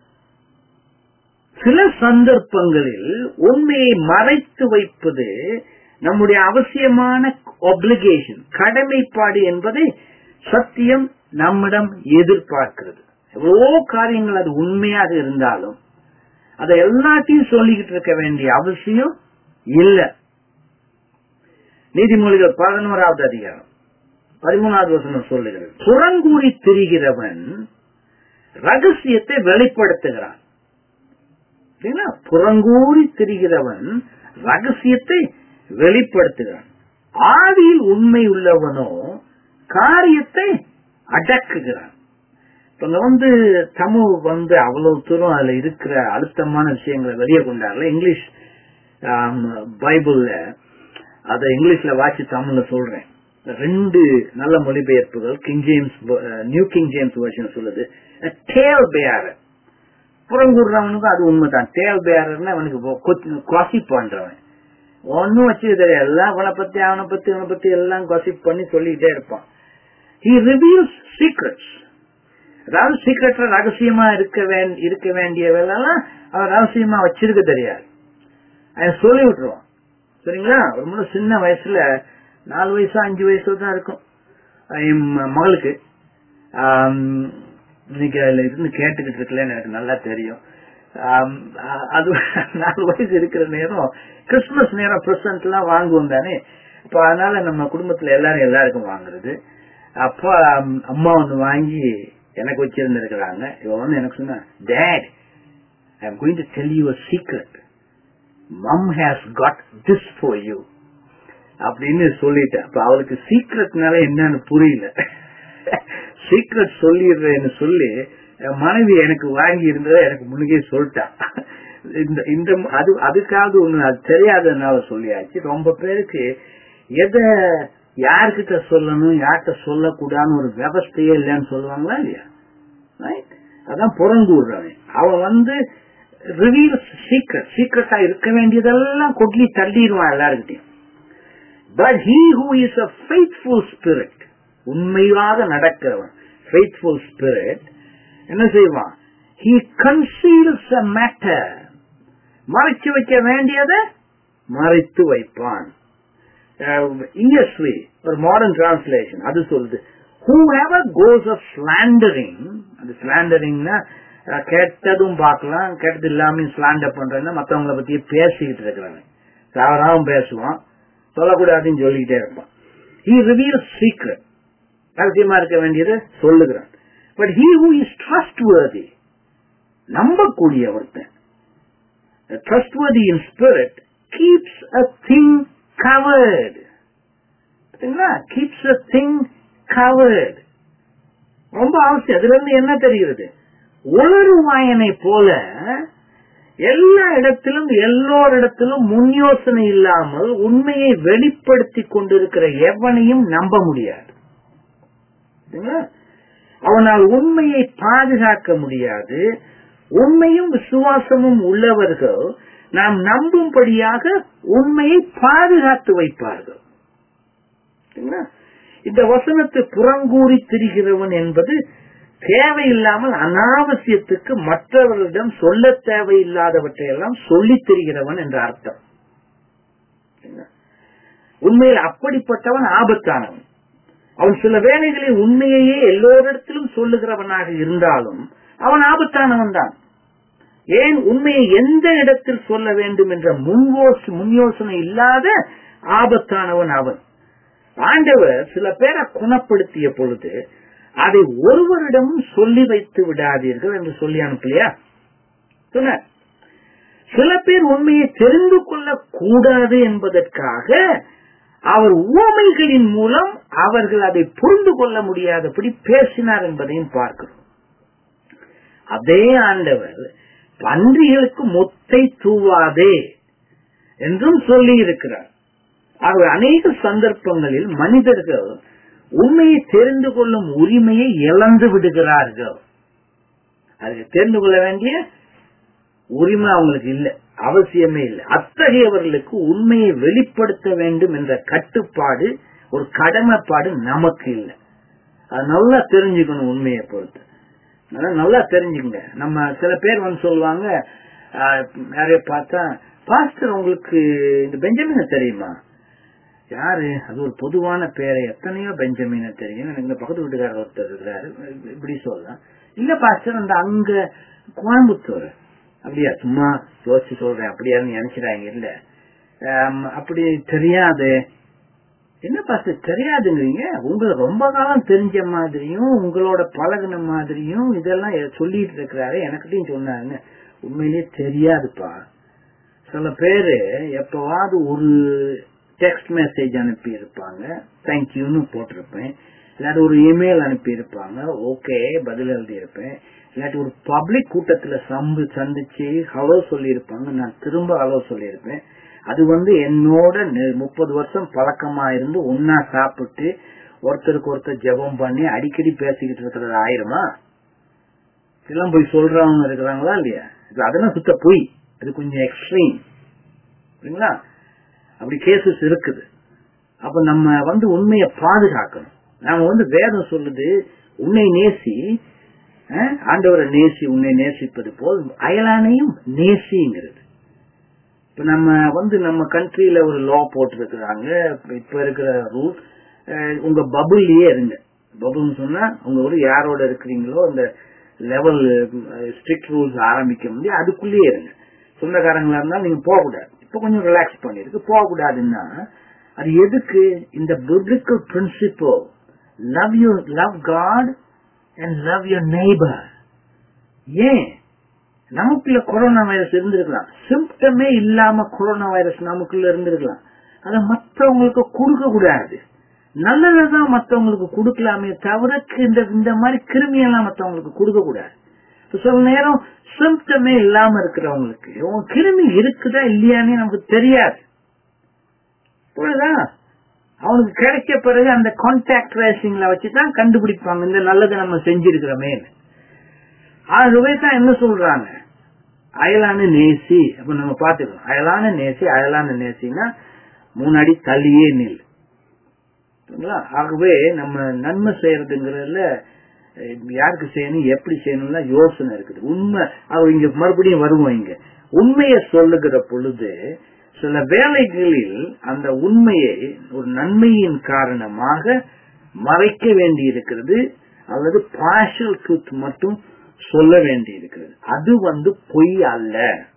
சில சந்தர்ப்பங்களில் உண்மையை மறைத்து வைப்பது நம்முடைய அவசியமான ஒப்ளிகேஷன் கடமைப்பாடு என்பதை சத்தியம் நம்மிடம் எதிர்பார்க்கிறது எவ்வளவோ காரியங்கள் அது உண்மையாக இருந்தாலும் அதை எல்லாத்தையும் சொல்லிக்கிட்டு இருக்க வேண்டிய அவசியம் இல்லை நீதிமொழிகள் பதினோராவது அதிகாரம் பதிமூணாவது வசனம் சொல்லுகிறது புறங்கூறி திரிகிறவன் ரகசியத்தை வெளிப்படுத்துகிறான் சரிங்களா? புறங்கூறி திரிகிறவன் ரகசியத்தை வெளிப்படுத்துகிறான் ஆதியில் உண்மை உள்ளவனோ காரியத்தை அடக்குகிறான் இப்ப இங்க வந்து தமிழ் வந்து அவ்வளவு தூரம் அதுல இருக்கிற அழுத்தமான விஷயங்களை வெளியே கொண்டாடல இங்கிலீஷ் ஆம், பைபிள்ல அத இங்கிலீஷ்ல வாசி தமிழ்ல சொல்றேன் ரெண்டு நல்ல மொழிபெயர்ப்புகள் King James New King James version சொல்லுது டேல் பேரர் புறங்கூடுறவனுக்கும் அது உண்மைதான் டேல் பேரர்னா அவனுக்கு காசி பண்றவன் ஒன்னும் வச்சு தெரியாது எல்லாம் அவனை பத்தி அவனை பத்தி அவனை பத்தி எல்லாம் காசிப் பண்ணி சொல்லிக்கிட்டே இருப்பான் ஹி ரிவீல்ஸ் சீக்ரெட்ஸ் அதாவது சீக்கிரட்ல ரகசியமா இருக்க வேண் இருக்க வேண்டியவெல்லாம் அவன் ரகசியமா வச்சிருக்க தெரியாது அவன் சொல்லி விட்டுருவான் சரிங்களா ரொம்ப சின்ன வயசுல நாலு வயசு அஞ்சு வயசு தான் இருக்கும் என் ம- மகளுக்கு ஆம், இன்னைக்கு அதுல இருந்து கேட்டுக்கிட்டு இருக்கலன்னு எனக்கு நல்லா தெரியும் ஆம், அ- அது நாலு வயசு இருக்கிற நேரம் கிறிஸ்துமஸ் நேரம் பிரசன்ட் எல்லாம் வாங்குவோம் தானே அப்ப அதனால நம்ம குடும்பத்துல எல்லாரும் எல்லாருக்கும் வாங்குறது அப்பா அம், அம்மா ஒண்ணு வாங்கி எனக்கு வச்சிருந்திருக்கிறாங்க இவ வந்து எனக்கு சொன்னா dad I am going to tell you secret mum has got this for you அப்படின்னு சொல்லிட்டேன் அப்ப அவளுக்கு சீக்ரெட்னால என்னன்னு புரியல சீக்ரெட் சொல்லிடுறேன்னு சொல்லி என் மனைவி எனக்கு வாங்கி இருந்ததை எனக்கு முன்னுக்கே சொல்லிட்டான் இந்த இந்த அது அதுக்காக ஒண்ணு அது தெரியாததுனால சொல்லியாச்சு ரொம்ப பேருக்கு எதை யார்கிட்ட சொல்லணும் யார்கிட்ட சொல்லக்கூடாதுன்னு ஒரு விவஸ்தையே இல்லைன்னு சொல்லுவாங்களா இல்லையா Right? அதான் புறங்கூடுறவன் அவன் வந்து ரிவீல் சீக்ரெட் சீக்ரெட்டா இருக்க வேண்டியதெல்லாம் கொட்லி தள்ளிடுவான் எல்லாருக்கிட்டையும் but he who is a faithful spirit உண்மையாக நடக்கிறவன் ஃபெய்த்ஃபுல் ஸ்பிரிட் என்ன செய்வான் ஹீ கன்சீல்ஸ் அ மேட்டர் மறைச்சு வைக்க வேண்டியதை மறைத்து வைப்பான் இங்கிலீஷ்லி ஒரு மாடர்ன் டிரான்ஸ்லேஷன் அது சொல்லுது whoever goes of slandering அது ஸ்லாண்டரிங்னா கெட்டதும் பார்க்கலாம் கெட்டது இல்லாம ஸ்லாண்டர் பண்றதுன்னா மத்தவங்கள பத்தி பேசிக்கிட்டு இருக்கிறாங்க தவறாவும் பேசுவான் சொல்லக்கூடாதுன்னு சொல்லிக்கிட்டே இருப்பான் he reveals secret ரகசியமா இருக்க வேண்டியது சொல்லுகிறான் but he who is trustworthy நம்பக்கூடிய ஒருத்தன் trustworthy in spirit keeps a thing covered பாத்தீங்களா keeps a thing covered ரொம்ப அவசியம் அதுல இருந்து என்ன தெரிகிறது உளறு வாயனை போல எல்லா இடத்திலும் எல்லோரிடத்திலும் முன் யோசனை இல்லாமல் உண்மையை வெளிப்படுத்தி கொண்டிருக்கிற எவனையும் நம்ப முடியாது சரிங்களா? அவனால் உண்மையை பாதுகாக்க முடியாது உண்மையும் விசுவாசமும் உள்ளவர்கள் நாம் நம்பும்படியாக உண்மையை பாதுகாத்து வைப்பார்கள் சரிங்களா? இந்த வசனத்தை புறங்கூறி திரிகிறவன் என்பது தேவையில்லாமல் அனாவசியத்துக்கு மற்றவர்களிடம் சொல்ல தேவையில்லாதவற்றை எல்லாம் சொல்லித் திரிகிறவன் என்ற அர்த்தம் சரிங்களா? உண்மையில் அப்படிப்பட்டவன் ஆபத்தானவன் அவன் சில வேளைகளில் உண்மையையே எல்லோரிடத்திலும் சொல்லுகிறவனாக இருந்தாலும் அவன் ஆபத்தானவன் தான் ஏன் உண்மையை எந்த இடத்தில் சொல்ல வேண்டும் என்ற முன்வோஸ் முன்யோசனை இல்லாத ஆபத்தானவன் அவன் ஆண்டவர் சில பேரை குணப்படுத்திய பொழுது அதை ஒருவரிடமும் சொல்லி வைத்து விடாதீர்கள் என்று சொல்லி அனுப்பலையா சொன்னார் சில பேர் உண்மையை தெரிந்து கொள்ளக் கூடாது என்பதற்காக அவர் உவமைகளின் மூலம் அவர்கள் அதை புரிந்து கொள்ள முடியாதபடி பேசினார் என்பதையும் பார்க்கிறோம் அதே ஆண்டவர் பன்றிகளுக்கு மொத்தை தூவாதே என்றும் சொல்லி இருக்கிறார் ஆகவே அநேக சந்தர்ப்பங்களில் மனிதர்கள் உண்மையை தெரிந்து கொள்ளும் உரிமையை இழந்து விடுகிறார்கள் அதுக்கு தெரிந்து கொள்ள வேண்டிய உரிமை அவங்களுக்கு இல்லை அவசியமே இல்லை அத்தகையவர்களுக்கு உண்மையை வெளிப்படுத்த வேண்டும் என்ற கட்டுப்பாடு ஒரு கடமைப்பாடு நமக்கு இல்லை அது நல்லா தெரிஞ்சுக்கணும் உண்மையை பொறுத்து அதனால நல்லா தெரிஞ்சுக்கங்க நம்ம சில பேர் வந்து சொல்லுவாங்க ஆஹ், நிறைய பார்த்தா பாஸ்டர் உங்களுக்கு இந்த பெஞ்சமின தெரியுமா யாரு அது ஒரு பொதுவான பேரை எத்தனையோ பெஞ்சமின தெரியும் எனக்கு இந்த பக்கத்து வீட்டுக்காரர் ஒருத்தர் இருக்கிறாரு இப்படி சொல்லலாம் இல்ல பாஸ்டர் அந்த அங்க கோயம்புத்தூர் அப்படியா சும்மா யோசிச்சு சொல்றேன் அப்படியான்னு நினைச்சிடாங்க இல்ல ஆம், அப்படி தெரியாது என்ன பாஸ்டர் தெரியாதுங்கிறீங்க உங்களை ரொம்ப காலம் தெரிஞ்ச மாதிரியும் உங்களோட பழகுன மாதிரியும் இதெல்லாம் எ- சொல்லிட்டு இருக்கிறாரு எனக்கிட்டையும் சொன்னாருன்னு உண்மையிலேயே தெரியாதுப்பா சில பேரு எப்பவாவது ஒரு டெக்ஸ்ட் மெசேஜ் அனுப்பி இருப்பாங்க தேங்க்யூன்னு போட்டிருப்பேன் இல்லாட்டி ஒரு இமெயில் அனுப்பி இருப்பாங்க ஓகே பதில் எழுதி இருப்பேன் இல்லாட்டி ஒரு பப்ளிக் கூட்டத்துல சம்பு சந்திச்சு ஹலோ சொல்லியிருப்பாங்க நான் திரும்ப ஹலோ சொல்லியிருப்பேன் அது வந்து என்னோட நெ- முப்பது வருஷம் பழக்கமா இருந்து ஒன்னா சாப்பிட்டு ஒருத்தருக்கு ஒருத்தர் ஜெபம் பண்ணி அடிக்கடி பேசிக்கிட்டு இருக்கிறது ஆயிருமா இதெல்லாம் போய் சொல்றவங்க இருக்கிறாங்களா இல்லையா இது அதெல்லாம் சுத்த பொய் அது கொஞ்சம் எக்ஸ்ட்ரீம் சரிங்களா அப்படி கேசஸ் இருக்குது அப்ப நம்ம வந்து உண்மையை பாதுகாக்கணும் நாம வந்து வேதம் சொல்லுது உன்னை நேசி அஹ், ஆண்டவரை நேசி உன்னை நேசிப்பது போல் அயலானையும் நேசிங்கிறது இப்ப நம்ம வந்து நம்ம கண்ட்ரில ஒரு லா போட்டிருக்கிறாங்க இப்ப இருக்கிற ரூல் உங்க பபுள்லயே இருங்க பபுள்னு சொன்னா உங்க ஒரு யாரோட இருக்கிறீங்களோ அந்த லெவல் ஸ்ட்ரிக்ட் ரூல்ஸ் ஆரம்பிக்க முடியும் அதுக்குள்ளேயே இருங்க சொந்தக்காரங்களா இருந்தாலும் நீங்க போகக்கூடாது இப்ப கொஞ்சம் ரிலாக்ஸ் பண்ணிருக்கு போகக்கூடாதுன்னா அது எதுக்கு இந்த biblical principle love you love God and love your neighbour ஏன் நமக்குள்ள கொரோனா வைரஸ் இருந்திருக்கலாம் சிம்டமே இல்லாம கொரோனா வைரஸ் நமக்குள்ள இருந்திருக்கலாம் அதை மற்றவங்களுக்கு கொடுக்க கூடாது நல்லதான் மற்றவங்களுக்கு கொடுக்கலாமே தவிர இந்த இந்த மாதிரி கிருமியெல்லாம் மற்றவங்களுக்கு கொடுக்க கூடாது இப்ப சில நேரம் சிம்டமே இல்லாம இருக்கிறவங்களுக்கு உன் கிருமி இருக்குதா இல்லையான்னு நமக்கு தெரியாது புரியுதா அவனுக்கு கிடைச்ச பிறகு அந்த கான்டாக்ட் ட்ரேசிங்ல வச்சுதான் கண்டுபிடிப்பாங்க இந்த நல்லதை நம்ம செஞ்சிருக்கிறோமே ஆகவே தான் என்ன சொல்றாங்க அயலான நேசி அப்ப நம்ம பாத்துக்கணும் அயலான நேசி அயலான நேசினா முன்னாடி தள்ளியே நில் சரிங்களா? ஆகவே நம்ம நன்மை செய்யறதுங்கிறதுல அஹ், யாருக்கு செய்யணும் எப்படி செய்யணும்னா யோசனை இருக்குது உண்மை அவ இங்க மறுபடியும் வருவோம் இங்க உண்மையை சொல்லுகிற பொழுது சில வேலைகளில் அந்த உண்மையை ஒரு நன்மையின் காரணமாக மறைக்க வேண்டி இருக்கிறது அல்லது பார்ஷல் ட்ரூத் மட்டும் சொல்ல வேண்டி இருக்கிறது அது வந்து பொய் அல்ல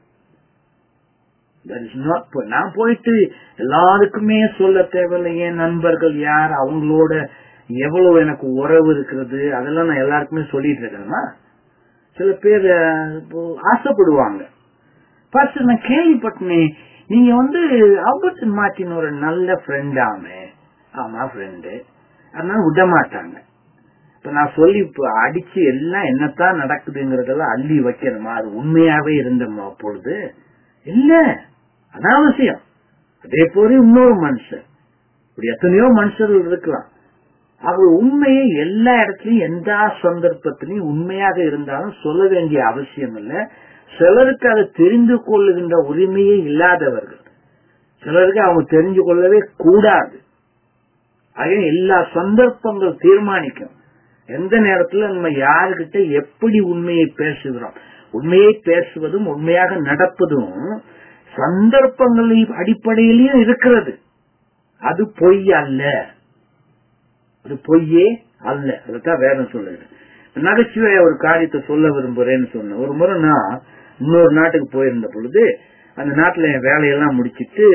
That is not பொய். நான் போயிட்டு எல்லாருக்குமே சொல்ல தேவையில்லை என் நண்பர்கள் யார் அவங்களோட எவ்வளவு எனக்கு உறவு இருக்கிறது அதெல்லாம் நான் எல்லாருக்குமே சொல்லிட்டு இருக்கேன்னா சில பேர் அஹ், இப்போ ஆசைப்படுவாங்க பாஸ்டர் நான் கேள்விப்பட்டேன் நீங்க வந்து ஆல்பர்ட் மார்ட்டின் ஒரு நல்ல ஃப்ரெண்டாமே ஆமா ஃப்ரெண்டு அதனால விட மாட்டாங்க இப்ப நான் சொல்லி இப்ப அடிச்சு எல்லாம் என்னத்தான் நடக்குதுங்கிறதெல்லாம் அள்ளி வைக்கணுமா அது உண்மையாவே இருந்தோமா அப்பொழுது இல்ல அனாவசியம் அதே போல இன்னொரு மனுஷன் இப்படி எத்தனையோ மனுஷர்கள் இருக்கலாம் அவர் உண்மையை எல்லா இடத்துலயும் எந்த சந்தர்ப்பத்திலையும் உண்மையாக இருந்தாலும் சொல்ல வேண்டிய அவசியம் இல்லை சிலருக்கு அதை தெரிந்து கொள்ளுகின்ற உரிமையே இல்லாதவர்கள் சிலருக்கு அவங்க தெரிஞ்சு கொள்ளவே கூடாது ஆக எல்லா சந்தர்ப்பங்கள் தீர்மானிக்கும் எந்த நேரத்துல நம்ம யாருக்கிட்ட எப்படி உண்மையை பேசுகிறோம் உண்மையை பேசுவதும் உண்மையாக நடப்பதும் சந்தர்ப்பங்களின் அடிப்படையிலையும் இருக்கிறது அது பொய் அல்ல அது பொய்யே அல்ல அதுதான் வேதம் சொல்லுது நகைச்சுவையா ஒரு காரியத்தை சொல்ல விரும்புறேன்னு சொன்னேன் ஒரு முறை நான் இன்னொரு நாட்டுக்கு போயிருந்த பொழுது அந்த நாட்டுல என் வேலையெல்லாம் முடிச்சிட்டு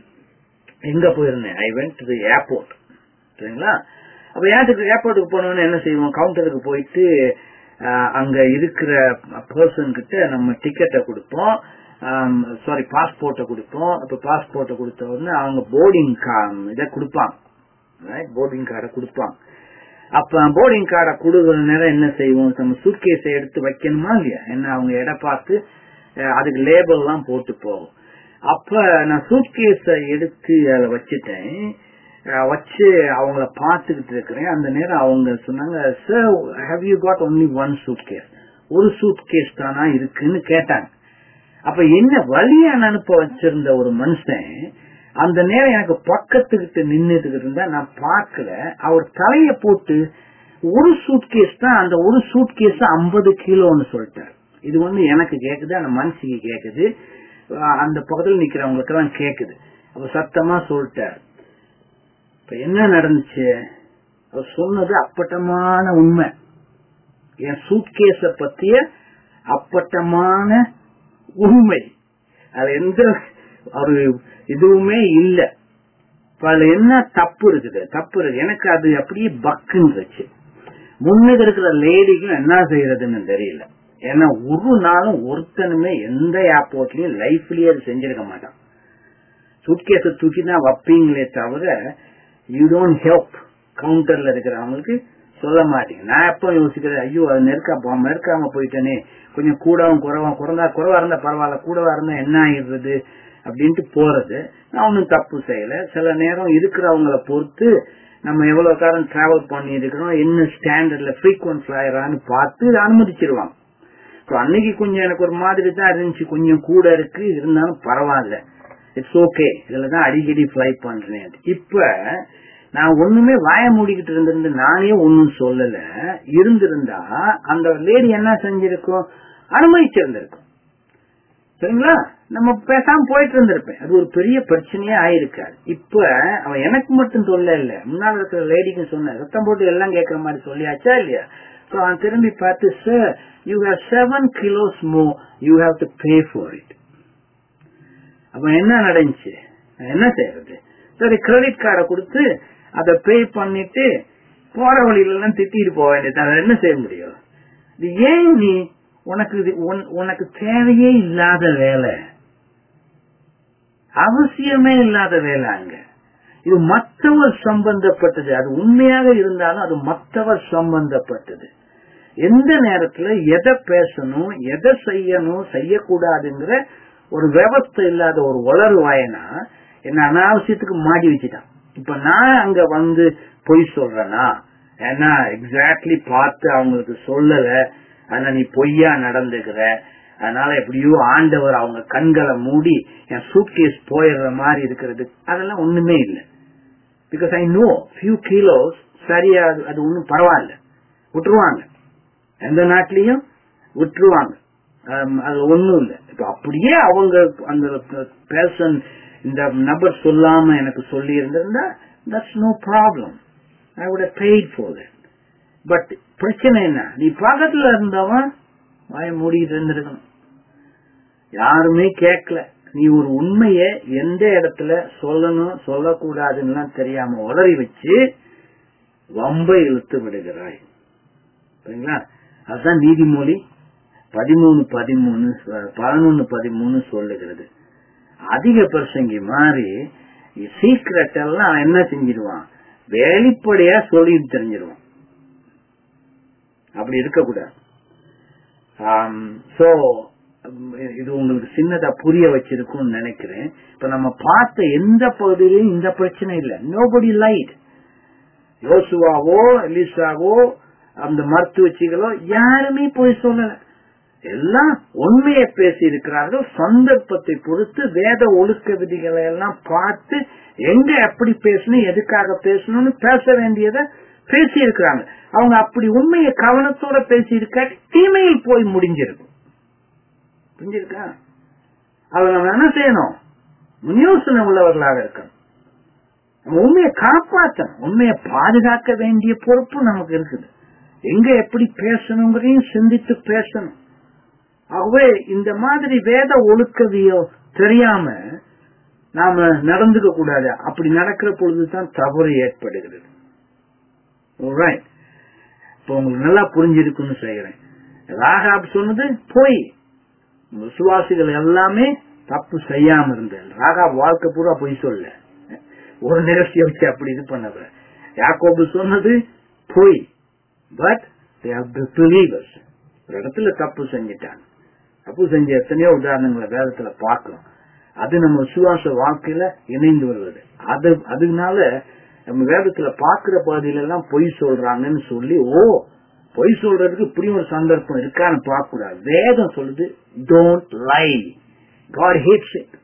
எங்க போயிருந்தேன் ஐ வென்ட் டு ஏர்போர்ட் சரிங்களா அப்ப ஏர்போர்ட் ஏர்போர்ட்டுக்கு போனோம்னு என்ன செய்வோம் கவுண்டருக்கு போயிட்டு அஹ், அங்க இருக்கிற பர்சன் கிட்ட நம்ம டிக்கெட்டை கொடுப்போம் சாரி பாஸ்போர்ட்டை கொடுப்போம் அப்ப பாஸ்போர்ட்டை கொடுத்த உடனே அவங்க போர்டிங் இதை கொடுப்பாங்க போர்டிங் கார்டை கொடுப்பாங்க அப்ப போர்டிங் கார்டை கொடுக்குற நேரம் என்ன செய்வோம் நம்ம சூட்கேஸை எடுத்து வைக்கணுமா இல்லையா என்ன அவங்க எடை பார்த்து அஹ், அதுக்கு லேபிள் எல்லாம் போட்டு போகும் அப்ப நான் சூட்கேஸை எடுத்து அதை வச்சுட்டேன் அஹ், வச்சு அவங்கள பார்த்துக்கிட்டு இருக்கிறேன் அந்த நேரம் அவங்க சொன்னாங்க sir have you got only one suitcase ஒரு சூட்கேஸ் தானா இருக்குன்னு கேட்டாங்க அப்ப என்ன வழியா அனுப்ப வச்சிருந்த ஒரு மனுஷன் அந்த நேரம் எனக்கு பக்கத்துக்கிட்ட நின்னுட்டு இருந்தா நான் பார்க்கல அவர் தலைய போட்டு ஒரு சூட்கேஸ் தான் அந்த ஒரு சூட்கேஸ் ஐம்பது கிலோன்னு சொல்லிட்டார் இது வந்து எனக்கு கேக்குது அந்த மனுஷிக்கு கேக்குது அஹ் அந்த பக்கத்துல நிக்கிறவங்களுக்கு எல்லாம் கேக்குது அப்ப சத்தமா சொல்லிட்டார் இப்ப என்ன நடந்துச்சு அவர் சொன்னது அப்பட்டமான உண்மை என் சூட்கேஸ பத்திய அப்பட்டமான உண்மை அது எந்த ஒரு இதுவுமே இல்ல இப்ப அதுல என்ன தப்பு இருக்குது தப்பு இருக்கு எனக்கு அது அப்படியே பக்குன்னுச்சு முன்னுக்கு இருக்கிற லேடிக்கும் என்ன செய்யறதுன்னு தெரியல ஏன்னா ஒரு நாளும் ஒருத்தனுமே எந்த ஏர்போர்ட்லயும் லைஃப்லயே அது செஞ்சிருக்க மாட்டான் சூட்கேஸ தூக்கி தான் வைப்பீங்களே தவிர யூ டோன்ட் ஹெல்ப் கவுண்டர்ல இருக்கிறவங்களுக்கு சொல்ல மாட்டீங்க நான் எப்ப யோசிக்கிறேன் ஐயோ அது நெருக்கா நெருக்காம போயிட்டேனே கொஞ்சம் கூடவும் குறவும் குறந்தா குறவா இருந்தா பரவாயில்ல கூடவா இருந்தா என்ன ஆயிடுறது அப்படின்ட்டு போறது நான் ஒன்னும் தப்பு செய்யல சில நேரம் இருக்கிறவங்கள பொறுத்து நம்ம எவ்வளவு காலம் டிராவல் பண்ணி இருக்கிறோம் என்ன ஸ்டாண்டர்ட்ல ஃப்ரீக்வன்ட் ஃபிளையரான்னு பார்த்து அனுமதிச்சிருவாங்க So, அன்னைக்கு கொஞ்சம் எனக்கு ஒரு மாதிரி தான் இருந்துச்சு கொஞ்சம் கூட இருக்கு இருந்தாலும் பரவாயில்ல இட்ஸ் ஓகே இதுல தான் அடிக்கடி ஃபிளை பண்றேன் இப்ப நான் ஒண்ணுமே வாய மூடிக்கிட்டு இருந்திருந்து நானே ஒன்னும் சொல்லல இருந்திருந்தா அந்த லேடி என்ன செஞ்சிருக்கும் அனுமதிச்சிருந்திருக்கும் சரிங்களா நம்ம பேசாம போயிட்டு இருந்திருப்பேன் அது ஒரு பெரிய பிரச்சனையே ஆயிருக்காது இப்ப அவன் எனக்கு மட்டும் சொல்ல இல்ல முன்னாள் இருக்கிற லேடிக்கும் சொன்ன ரத்தம் போட்டு எல்லாம் கேட்கற மாதிரி சொல்லியாச்சா இல்லையா So அவன் திரும்பி பார்த்து sir you have seven kilos more you have to pay for it அப்ப என்ன நடந்துச்சு நான் என்ன செய்யறது சரி கிரெடிட் கார்டை கொடுத்து அதை பே பண்ணிட்டு போற வழியில எல்லாம் திட்டிட்டு போக வேண்டியது அதை என்ன செய்ய முடியும் இது ஏன் நீ உனக்கு இது உன்- உனக்கு தேவையே இல்லாத வேலை அவசியமே இல்லாத வேலை அங்க இது மற்றவர் சம்பந்தப்பட்டது அது உண்மையாக இருந்தாலும் அது மற்றவர் சம்பந்தப்பட்டது எந்த நேரத்துல எதை பேசணும் எதை செய்யணும் செய்யக்கூடாதுங்கிற ஒரு விவஸ்தை இல்லாத ஒரு வளருவாயனா என்ன அனாவசியத்துக்கு மாடி வச்சுட்டான் இப்ப நான் அங்க வந்து பொய் சொல்றேனா ஏன்னா எக்ஸாக்ட்லி பார்த்து அவங்களுக்கு சொல்லல ஆனா நீ பொய்யா நடந்துக்கிற அதனால எப்படியோ ஆண்டவர் அவங்க கண்களை மூடி என் சூட்கேஸ் போயிடுற மாதிரி இருக்கிறது அதெல்லாம் ஒண்ணுமே இல்லை because I know few kilos சரியா அது- அது ஒண்ணும் பரவாயில்ல விட்டுருவாங்க எந்த நாட்டிலையும் விட்டுருவாங்க ஆம், அது ஒண்ணும் இல்ல இப்ப அப்படியே அவங்க அந்த பேர்சன் இந்த நபர் சொல்லாம எனக்கு சொல்லி இருந்திருந்தா that's no problem I would have paid for that but பிரச்சனை என்ன நீ பக்கத்துல இருந்தவன் வாய மூடிட்டு இருந்திருக்கணும் யாருமே கேட்கல நீ ஒரு உண்மைய எந்த இடத்துல சொல்லணும் சொல்லக்கூடாதுன்னு தெரியாம உளறி வச்சு வம்பை இழுத்து விடுகிறாய் சரிங்களா அதுதான் நீதிமொழி பதிமூணு பதிமூணு பதினொன்னு பதிமூணு சொல்லுகிறது அதிக பிரசங்கி மாதிரி சீக்கிரட் எல்லாம் அவன் என்ன செஞ்சிருவான் வெளிப்படையா சொல்லிட்டு தெரிஞ்சிருவான் அப்படி இருக்கக்கூடாது சோ இது உங்களுக்கு சின்னதா புரிய வச்சிருக்கும்னு நினைக்கிறேன் இப்ப நம்ம பார்த்த எந்த பகுதியிலையும் இந்த பிரச்சனை இல்லை நோபடி லைட் யோசுவாவோ எலிசாவோ அந்த மருத்துவச்சிகளோ யாருமே போய் சொல்லல எல்லாம் உண்மையை பேசி இருக்கிறார்கள் சந்தர்ப்பத்தை பொறுத்து வேத ஒழுக்க விதிகளை எல்லாம் பார்த்து எங்க எப்படி பேசணும் எதுக்காக பேசணும்னு பேச வேண்டியதை பேசி இருக்கிறாங்க அவங்க அப்படி உண்மையை கவனத்தோட பேசி இருக்காட்டி தீமையில் போய் முடிஞ்சிருக்கும் புரிஞ்சிருக்கா அதை நம்ம என்ன செய்யணும் முன்யோசனை உள்ளவர்களாக இருக்கணும் நம்ம உண்மையை காப்பாற்றணும் உண்மையை பாதுகாக்க வேண்டிய பொறுப்பு நமக்கு இருக்குது எங்க எப்படி பேசணுங்கிறதையும் சிந்தித்து பேசணும் ஆகவே இந்த மாதிரி வேத ஒழுக்கவியோ தெரியாம நாம நடந்துக்க கூடாது அப்படி நடக்கிற பொழுதுதான் தவறு ஏற்படுகிறது Alright. இப்ப உங்களுக்கு நல்லா புரிஞ்சிருக்குன்னு செய்யறேன் ராகாப் சொன்னது போய் விசுவாசிகள் எல்லாமே தப்பு செய்யாம இருந்தது ராகாப் வாழ்க்கை பூரா பொய் சொல்ல ஒரு நிகழ்ச்சியை வச்சு அப்படி இது பண்ணத யாக்கோபு சொன்னது பொய் பட் பிலீவர்ஸ் ஒரு இடத்துல தப்பு செஞ்சிட்டாங்க தப்பு செஞ்ச எத்தனையோ உதாரணங்களை வேதத்துல பார்க்கிறோம் அது நம்ம விசுவாச வாழ்க்கையில இணைந்து வருவது அது அதனால நம்ம வேதத்துல பாக்குற பகுதியில எல்லாம் பொய் சொல்றாங்கன்னு சொல்லி ஓ பொய் சொல்றதுக்கு இப்படி ஒரு சந்தர்ப்பம் இருக்கான்னு பார்க்க கூடாது வேதம் சொல்லுது don't lie God hates it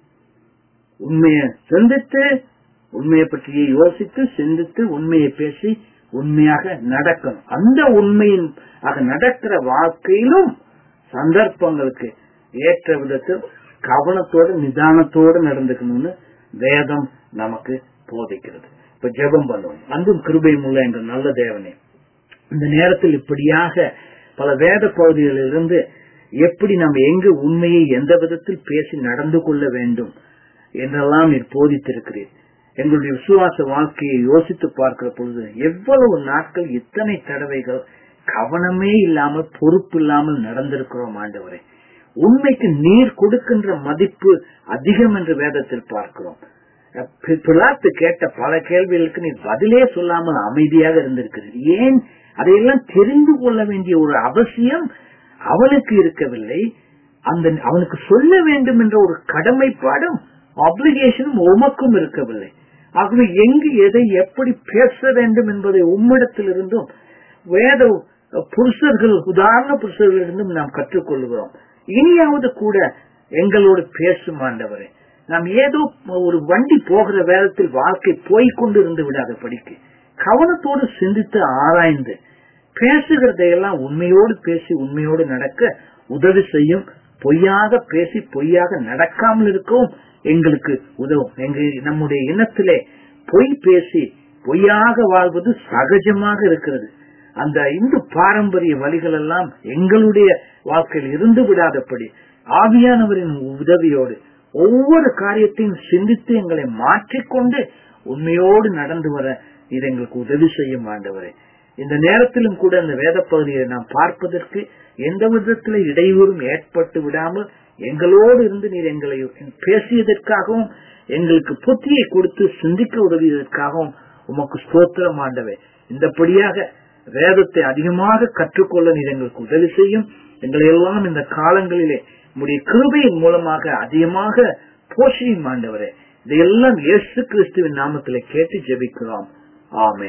உண்மையை சிந்தித்து உண்மையை பற்றியே யோசித்து சிந்தித்து உண்மையை பேசி உண்மையாக நடக்கணும் அந்த உண்மையின் ஆக நடக்கிற வாழ்க்கையிலும் சந்தர்ப்பங்களுக்கு ஏற்ற விதத்தில் கவனத்தோடு நிதானத்தோடு நடந்துக்கணும்னு வேதம் நமக்கு போதிக்கிறது இப்ப ஜெபம் பண்ணுவோம் அன்பும் கிருபையும் உள்ள எங்கள் நல்ல தேவனே இந்த நேரத்தில் இப்படியாக பல வேத பகுதிகளிலிருந்து எப்படி நம்ம எங்கு உண்மையை எந்த விதத்தில் பேசி நடந்து கொள்ள வேண்டும் என்றெல்லாம் நீர் போதித்திருக்கிறீர் எங்களுடைய விசுவாச வாழ்க்கையை யோசித்து பார்க்கிற பொழுது எவ்வளவு நாட்கள் எத்தனை தடவைகள் கவனமே இல்லாமல் பொறுப்பு இல்லாமல் நடந்திருக்கிறோம் ஆண்டவரே உண்மைக்கு நீர் கொடுக்கின்ற மதிப்பு அதிகம் என்று வேதத்தில் பார்க்கிறோம் பிலாத்து கேட்ட பல கேள்விகளுக்கு நீ பதிலே சொல்லாமல் அமைதியாக இருந்திருக்கிறது ஏன் அதையெல்லாம் தெரிந்து கொள்ள வேண்டிய ஒரு அவசியம் அவனுக்கு இருக்கவில்லை அந்த அவனுக்கு சொல்ல வேண்டும் என்ற ஒரு கடமைப்பாடும் அப்ளிகேஷனும் உமக்கும் இருக்கவில்லை ஆகவே எங்கு எதை எப்படி பேச வேண்டும் என்பதை உம்மிடத்திலிருந்தும் வேத புருஷர்கள் உதாரண புருஷர்களிருந்தும் நாம் கற்றுக்கொள்கிறோம் இனியாவது கூட எங்களோடு பேசும் ஆண்டவரே நாம் ஏதோ ஒரு வண்டி போகிற வேதத்தில் வாழ்க்கை போய்கொண்டு இருந்து விடாத படிக்க கவனத்தோடு சிந்தித்து ஆராய்ந்து பேசுகிறதையெல்லாம் உண்மையோடு பேசி உண்மையோடு நடக்க உதவி செய்யும் பொய்யாக பேசி பொய்யாக நடக்காமல் இருக்கவும் எங்களுக்கு உதவும் எங்க நம்முடைய இனத்திலே பொய் பேசி பொய்யாக வாழ்வது சகஜமாக இருக்கிறது அந்த இந்து பாரம்பரிய வழிகள் எல்லாம் எங்களுடைய வாழ்க்கையில் இருந்து விடாதபடி ஆவியானவரின் உதவியோடு ஒவ்வொரு காரியத்தையும் சிந்தித்து எங்களை மாற்றிக்கொண்டு உண்மையோடு நடந்து வர இது எங்களுக்கு உதவி செய்யும் ஆண்டவரே இந்த நேரத்திலும் கூட இந்த வேத பகுதியை நாம் பார்ப்பதற்கு எந்த விதத்தில் இடையூறும் ஏற்பட்டு விடாமல் எங்களோடு இருந்து நீர் எங்களை பேசியதற்காகவும் எங்களுக்கு புத்தியை கொடுத்து சிந்திக்க உதவியதற்காகவும் உமக்கு ஸ்தோத்திரம் ஆண்டவே இந்தபடியாக வேதத்தை அதிகமாக கற்றுக்கொள்ள நீர் எங்களுக்கு உதவி செய்யும் எங்களை எல்லாம் இந்த காலங்களிலே உடைய கிருபையின் மூலமாக அதிகமாக போஷியும் ஆண்டவரே இதையெல்லாம் இயேசு கிறிஸ்துவின் நாமத்திலே கேட்டு ஜெபிக்கிறோம் ஆமே